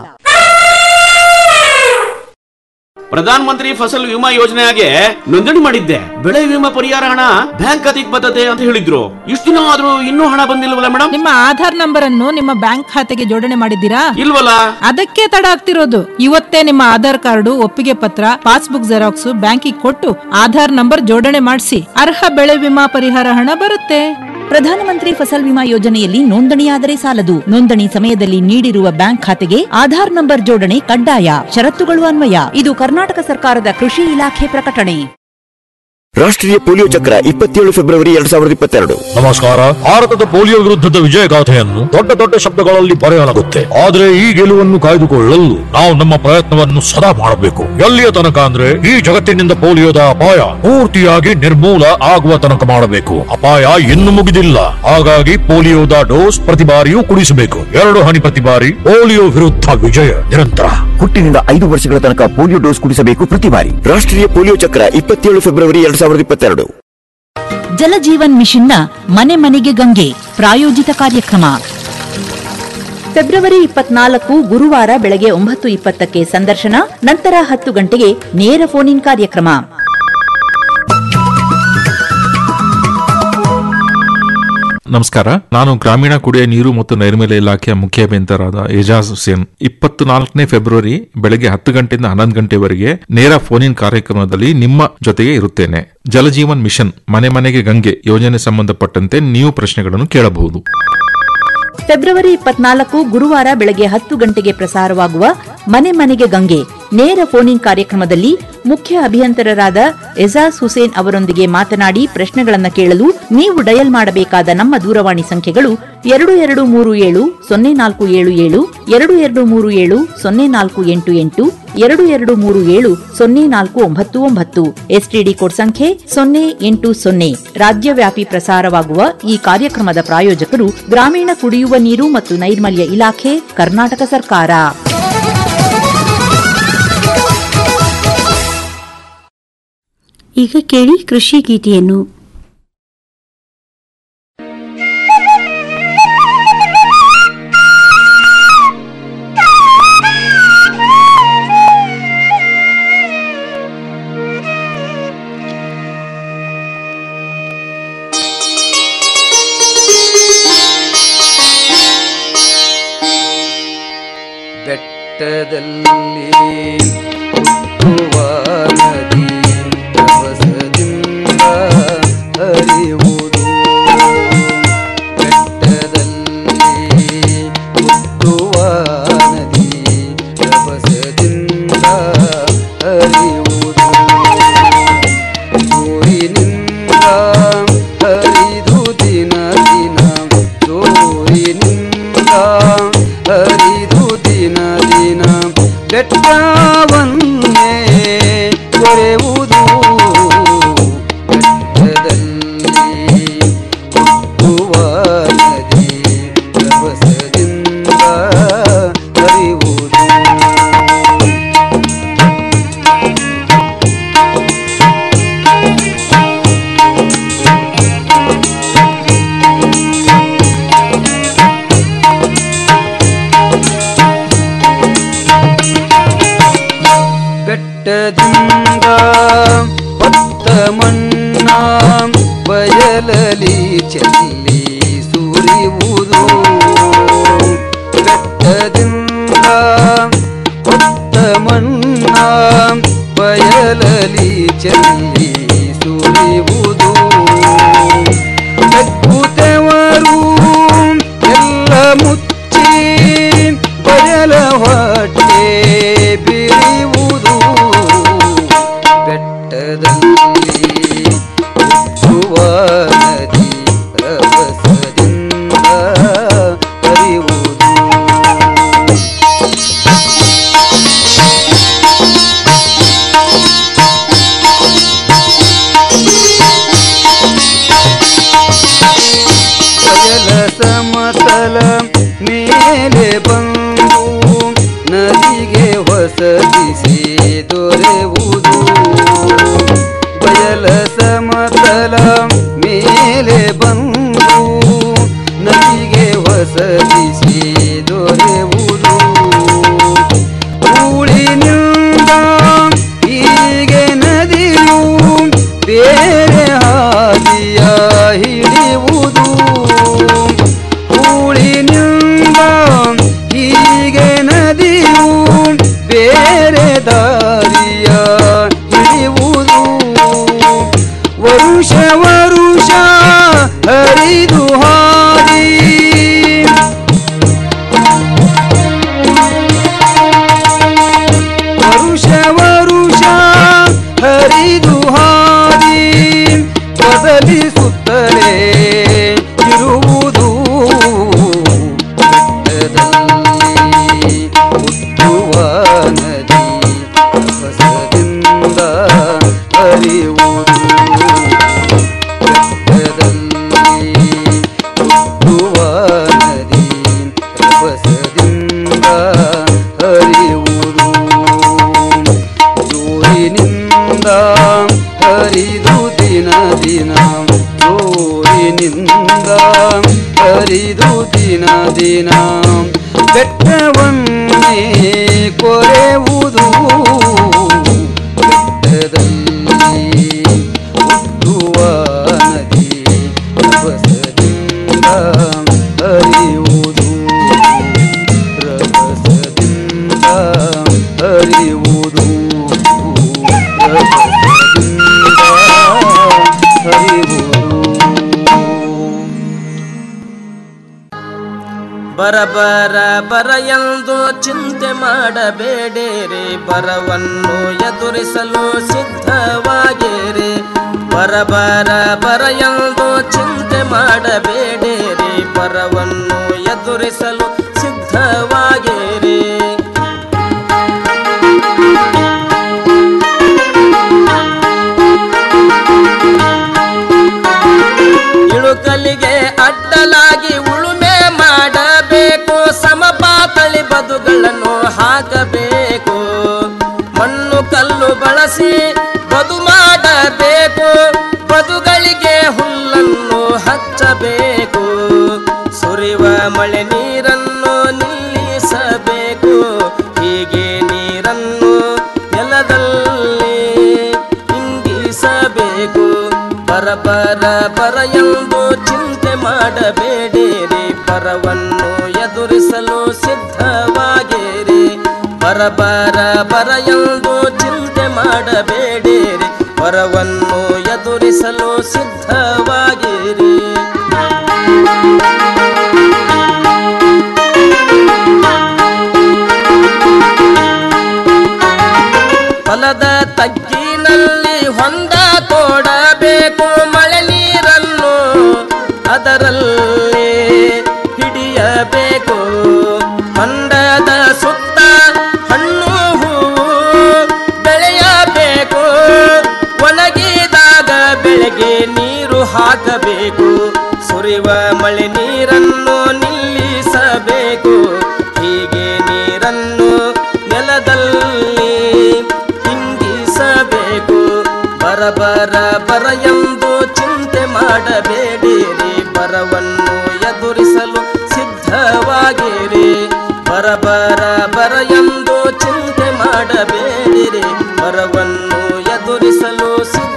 W: ಪ್ರಧಾನ ಮಂತ್ರಿ ಫಸಲ್ ವಿಮಾ ಯೋಜನೆಗೆ ನೋಂದಣಿ ಮಾಡಿದ್ದೆ ಬೆಳೆ ವಿಮಾ ಪರಿಹಾರ ಹಣ ಬ್ಯಾಂಕ್ ಖಾತೆಗೆ ಬರ್ತದೆ ಅಂತ ಹೇಳಿದ್ರು ಇಷ್ಟು ದಿನ ಆದ್ರೂ ಇನ್ನೂ ಹಣ ಬಂದಿಲ್ವಲ್ಲ ಮೇಡಮ್
T: ನಿಮ್ಮ ಆಧಾರ್ ನಂಬರ್ ಅನ್ನು ನಿಮ್ಮ ಬ್ಯಾಂಕ್ ಖಾತೆಗೆ ಜೋಡಣೆ ಮಾಡಿದ್ದೀರಾ
W: ಇಲ್ವಲ್ಲ
T: ಅದಕ್ಕೆ ತಡ ಆಗ್ತಿರೋದು ಇವತ್ತೇ ನಿಮ್ಮ ಆಧಾರ್ ಕಾರ್ಡು ಒಪ್ಪಿಗೆ ಪತ್ರ ಪಾಸ್ಬುಕ್ ಜೆರಾಕ್ಸ್ ಬ್ಯಾಂಕಿಗೆ ಕೊಟ್ಟು ಆಧಾರ್ ನಂಬರ್ ಜೋಡಣೆ ಮಾಡಿಸಿ ಅರ್ಹ ಬೆಳೆ ವಿಮಾ ಪರಿಹಾರ ಹಣ ಬರುತ್ತೆ
U: ಪ್ರಧಾನಮಂತ್ರಿ ಫಸಲ್ ವಿಮಾ ಯೋಜನೆಯಲ್ಲಿ ನೋಂದಣಿಯಾದರೆ ಸಾಲದು ನೋಂದಣಿ ಸಮಯದಲ್ಲಿ ನೀಡಿರುವ ಬ್ಯಾಂಕ್ ಖಾತೆಗೆ ಆಧಾರ್ ನಂಬರ್ ಜೋಡಣೆ ಕಡ್ಡಾಯ ಷರತ್ತುಗಳು ಅನ್ವಯ ಇದು ಕರ್ನಾಟಕ ಸರ್ಕಾರದ ಕೃಷಿ ಇಲಾಖೆ ಪ್ರಕಟಣೆ
X: ರಾಷ್ಟ್ರೀಯ ಪೋಲಿಯೋ ಚಕ್ರ ಇಪ್ಪತ್ತೇಳು ಫೆಬ್ರವರಿ ಎರಡ್ ಸಾವಿರದ ಇಪ್ಪತ್ತೆರಡು
Y: ನಮಸ್ಕಾರ ಭಾರತದ ಪೋಲಿಯೋ ವಿರುದ್ಧದ ವಿಜಯ ಗಾಥೆಯನ್ನು ದೊಡ್ಡ ದೊಡ್ಡ ಶಬ್ದಗಳಲ್ಲಿ ಬರೆಯಲಾಗುತ್ತೆ ಆದರೆ ಈ ಗೆಲುವನ್ನು ಕಾಯ್ದುಕೊಳ್ಳಲು ನಾವು ನಮ್ಮ ಪ್ರಯತ್ನವನ್ನು ಸದಾ ಮಾಡಬೇಕು ಎಲ್ಲಿಯ ತನಕ ಅಂದ್ರೆ ಈ ಜಗತ್ತಿನಿಂದ ಪೋಲಿಯೋದ ಅಪಾಯ ಪೂರ್ತಿಯಾಗಿ ನಿರ್ಮೂಲ ಆಗುವ ತನಕ ಮಾಡಬೇಕು ಅಪಾಯ ಇನ್ನು ಮುಗಿದಿಲ್ಲ ಹಾಗಾಗಿ ಪೋಲಿಯೋದ ಡೋಸ್ ಪ್ರತಿ ಬಾರಿಯೂ ಕುಡಿಸಬೇಕು ಎರಡು ಹನಿ ಪ್ರತಿ ಬಾರಿ ಪೋಲಿಯೋ ವಿರುದ್ಧ ವಿಜಯ ನಿರಂತರ
X: ಹುಟ್ಟಿನಿಂದ ಐದು ವರ್ಷಗಳ ತನಕ ಪೋಲಿಯೋ ಡೋಸ್ ಕುಡಿಸಬೇಕು ಪ್ರತಿ ಬಾರಿ ರಾಷ್ಟ್ರೀಯ ಪೋಲಿಯೋ ಚಕ್ರ ಇಪ್ಪತ್ತೇಳು ಫೆಬ್ರವರಿ ಎರಡ್ ಸಾವಿರದ ಇಪ್ಪತ್ತೆರಡು
U: ಜಲಜೀವನ್ ಮಿಷನ್ನ ಮನೆ ಮನೆಗೆ ಗಂಗೆ ಪ್ರಾಯೋಜಿತ ಕಾರ್ಯಕ್ರಮ ಫೆಬ್ರವರಿ ಇಪ್ಪತ್ನಾಲ್ಕು ಗುರುವಾರ ಬೆಳಗ್ಗೆ ಒಂಬತ್ತು ಇಪ್ಪತ್ತಕ್ಕೆ ಸಂದರ್ಶನ ನಂತರ ಹತ್ತು ಗಂಟೆಗೆ ನೇರ ಫೋನ್ ಇನ್ ಕಾರ್ಯಕ್ರಮ
A: ನಮಸ್ಕಾರ ನಾನು ಗ್ರಾಮೀಣ ಕುಡಿಯ ನೀರು ಮತ್ತು ನೈರ್ಮಲ್ಯ ಇಲಾಖೆಯ ಮುಖ್ಯ ಅಭಿಯಂತರಾದ ಏಜಾಜ್ ಹುಸೇನ್ ಇಪ್ಪತ್ತು ನಾಲ್ಕನೇ ಫೆಬ್ರವರಿ ಬೆಳಗ್ಗೆ ಹತ್ತು ಗಂಟೆಯಿಂದ ಹನ್ನೊಂದು ಗಂಟೆವರೆಗೆ ನೇರ ಫೋನ್ ಇನ್ ಕಾರ್ಯಕ್ರಮದಲ್ಲಿ ನಿಮ್ಮ ಜೊತೆಗೆ ಇರುತ್ತೇನೆ ಜಲಜೀವನ್ ಮಿಷನ್ ಮನೆ ಮನೆಗೆ ಗಂಗೆ ಯೋಜನೆ ಸಂಬಂಧಪಟ್ಟಂತೆ ನೀವು ಪ್ರಶ್ನೆಗಳನ್ನು ಕೇಳಬಹುದು
U: ಫೆಬ್ರವರಿ ಇಪ್ಪತ್ನಾಲ್ಕು ಗುರುವಾರ ಬೆಳಗ್ಗೆ ಹತ್ತು ಗಂಟೆಗೆ ಪ್ರಸಾರವಾಗುವ ಮನೆ ಮನೆಗೆ ಗಂಗೆ ನೇರ ಫೋನ್ ಇನ್ ಕಾರ್ಯಕ್ರಮದಲ್ಲಿ ಮುಖ್ಯ ಅಭಿಯಂತರರಾದ ಎಜಾಜ್ ಹುಸೇನ್ ಅವರೊಂದಿಗೆ ಮಾತನಾಡಿ ಪ್ರಶ್ನೆಗಳನ್ನು ಕೇಳಲು ನೀವು ಡಯಲ್ ಮಾಡಬೇಕಾದ ನಮ್ಮ ದೂರವಾಣಿ ಸಂಖ್ಯೆಗಳು ಎರಡು ಎರಡು ಮೂರು ಏಳು ಸೊನ್ನೆ ನಾಲ್ಕು ಏಳು ಏಳು ಎರಡು ಎರಡು ಮೂರು ಏಳು ಸೊನ್ನೆ ನಾಲ್ಕು ಎಂಟು ಎಂಟು ಎರಡು ಎರಡು ಮೂರು ಏಳು ಸೊನ್ನೆ ನಾಲ್ಕು ಒಂಬತ್ತು ಒಂಬತ್ತು ಎಸ್ಟಿಡಿ ಕೋಡ್ ಸಂಖ್ಯೆ ಸೊನ್ನೆ ಎಂಟು ಸೊನ್ನೆ ರಾಜ್ಯವ್ಯಾಪಿ ಪ್ರಸಾರವಾಗುವ ಈ ಕಾರ್ಯಕ್ರಮದ ಪ್ರಾಯೋಜಕರು ಗ್ರಾಮೀಣ ಕುಡಿಯುವ ನೀರು ಮತ್ತು ನೈರ್ಮಲ್ಯ ಇಲಾಖೆ ಕರ್ನಾಟಕ ಸರ್ಕಾರ
G: ಈಗ ಕೇಳಿ ಕೃಷಿ ಗೀತೆಯನ್ನು
B: ಬೆಟ್ಟದಲ್ಲಿ ಹುಟ್ಟುವ ನದಿ ರಭಸದಿಂದ ಹರಿಯುವುದು ಬೆಟ್ಟದಲ್ಲಿ ಹುಟ್ಟುವ ನದಿ ರಭಸದಿಂದ ಹರಿಯುವುದು ಸೂರಿನಿಂದ ಹರಿದು ದಿನ ದಿನ ಸೂರಿನಿಂದ ಹರಿದು ದಿನ ದಿನ ಬೆಟ್ಟವನ್ನೇ ಕೊರೆಯುವುದು ಬೆಟ್ಟದಲ್ಲಿ ಹುಟ್ಟುವ ನದಿ ರಭಸದಿಂದ ಹರಿಯುವುದು ಬೆಟ್ಟದಿಂದ ಹೊತ್ತ ಮಣ್ಣ ಬಯಲಲಿ ಚೆಲ್ಲಿ ಸುರಿಯುವುದು ಬೆಟ್ಟದಿಂದ ಹೊತ್ತ ಮಣ್ಣ ಬಯಲಲಿ ಚೆಲ್ಲಿ ಸುರಿಯುವುದು ಬೆಕ್ಕುತ್ತವರು ಎಲ್ಲ ಮುಚ್ಚಿ ಬಯಲ ಹೊಟ್ಟೆ ಬಿರಿಯುವುದು ಬೆಟ್ಟದಲ್ಲಿ ಹುಟ್ಟುವ ನದಿ ರಭಸದಿಂದ ಹರಿಯುವುದು ಬಯಲ ಸಮತಲ ಮೇಲೆ ಬಂದು ನದಿಗೆ ಹೊಸದಿಸಿ ದೊರೆಯುವುದು ಬಯಲ ಸಮತಲ ಮೇಲೆ ಬಂದು ನದಿಗೆ ಹೊಸದಿಸಿ ದೊರೆಯುವುದು ಊಳಿನಿಂದ ಹೀಗೆ ನದಿಯು ಬೇರೆ ಹಾದಿಯ ಹಿಡಿಯುವುದು ಊಳಿನಿಂದ ಹೀಗೆ ನದಿಯು ಬೇರೆ ದಾರಿಯ ಹಿಡಿಯುವುದು ವರುಷ ವರುಷ ಹರಿದು ಹಾಡಿ ವರುಷ ವರುಷ ಹರಿದು ಹಾದಿ ಬದಲಿಸುತ್ತಲೇ ಇರುವುದು ಬೆಟ್ಟದಲ್ಲಿ ಹುಟ್ಟುವ ನದಿ ಹೊಸದಿಂದ ಹರಿಯುವುದು ಬೆಟ್ಟದಲ್ಲಿ ಹುಟ್ಟುವ ನದಿ ರಭಸದಿಂದ ಹರಿಯುವುದು ಜೋರಿನಿಂದ ಹರಿದು ದಿನ ದಿನ ಜೋರಿನಿಂದ ಹರಿದು ದಿನ ದಿನ ಹರಿಯುವುದು ರಭಸದಿಂದ ಹರಿಯುವುದು
C: ಬರಬರ ಬರ ಎಂದು ಚಿಂತೆ ಮಾಡಬೇಡಿರಿ ಬರವನ್ನು ಎದುರಿಸಲು ಸಿದ್ಧವಾಗಿರಿ ಬರಬರ ಬರ ಎಂದು ಚಿಂತೆ ಮಾಡಬೇಡಿರಿ ಬರವನ್ನು ಎದುರಿಸಲು ಸಿದ್ಧವಾಗಿರಿ ಇಳುಕಲಿಗೆ ಅಡ್ಡಲಾಗಿ ಉಳುಮೆ ಮಾಡಬೇಕು ಸಮಪಾತಳಿ ಬದುಗಳನ್ನು ಹಾಕಬೇಕು ಮಣ್ಣು ಕಲ್ಲು ಬಳಸಿ ಬದು ಮಾಡಬೇಕು ಬದುಗಳಿಗೆ ಹುಲ್ಲನ್ನು ಹಚ್ಚಬೇಕು ಸುರಿವ ಮಳೆ ನೀರನ್ನು ನಿಲ್ಲಿಸಬೇಕು ಹೀಗೆ ನೀರನ್ನು ನೆಲದಲ್ಲಿ ಇಂಗಿಸಬೇಕು ಬರ ಬರ ಬರ ಎಂದು ಚಿಂತೆ ಮಾಡಬೇಡಿರಿ ಬರವನ್ನು ಎದುರಿಸಲು ಸಿದ್ಧವಾಗಿರಿ ಬರ ಬರ ಬರ ಎಂದು ಚಿಂತೆ ಮಾಡಬೇಡಿರಿ ಬರವನ್ನು ಎದುರಿಸಲು ಸಿದ್ಧವಾಗಿರಿ ಹೊಲದ ತಗ್ಗಿನಲ್ಲಿ ಹೊಂದ ತೋಡಬೇಕು ಮಳೆ ನೀರನ್ನು ಅದರಲ್ಲಿ ಹಿಡಿಯಬೇಕು ಹೊಂಡದ ಸುತ್ತ ಹಣ್ಣು ಹೂವು ಬೆಳೆಯಬೇಕು ಒಣಗಿದಾಗ ಬೆಳೆಗೆ ನೀರು ಹಾಕಬೇಕು ಸುರಿವ ಮಳೆ ನೀರನ್ನು ನಿಲ್ಲಿಸಬೇಕು ಹೀಗೆ ನೀರನ್ನು ನೆಲದಲ್ಲಿ ಇಂಗಿಸಬೇಕು ಬರ ಬರ ಬರ ಎಂದು ಚಿಂತೆ ಮಾಡಬೇಡಿರಿ ಬರವನ್ನು ಎದುರಿಸಲು ಸಿದ್ಧವಾಗಿರಿ ಬರ ಬರ ಬರ ಎಂದು ಚಿಂತೆ ಮಾಡಬೇಡಿರಿ ಬರವನ್ನು ಎದುರಿಸಲು ಸಿದ್ಧ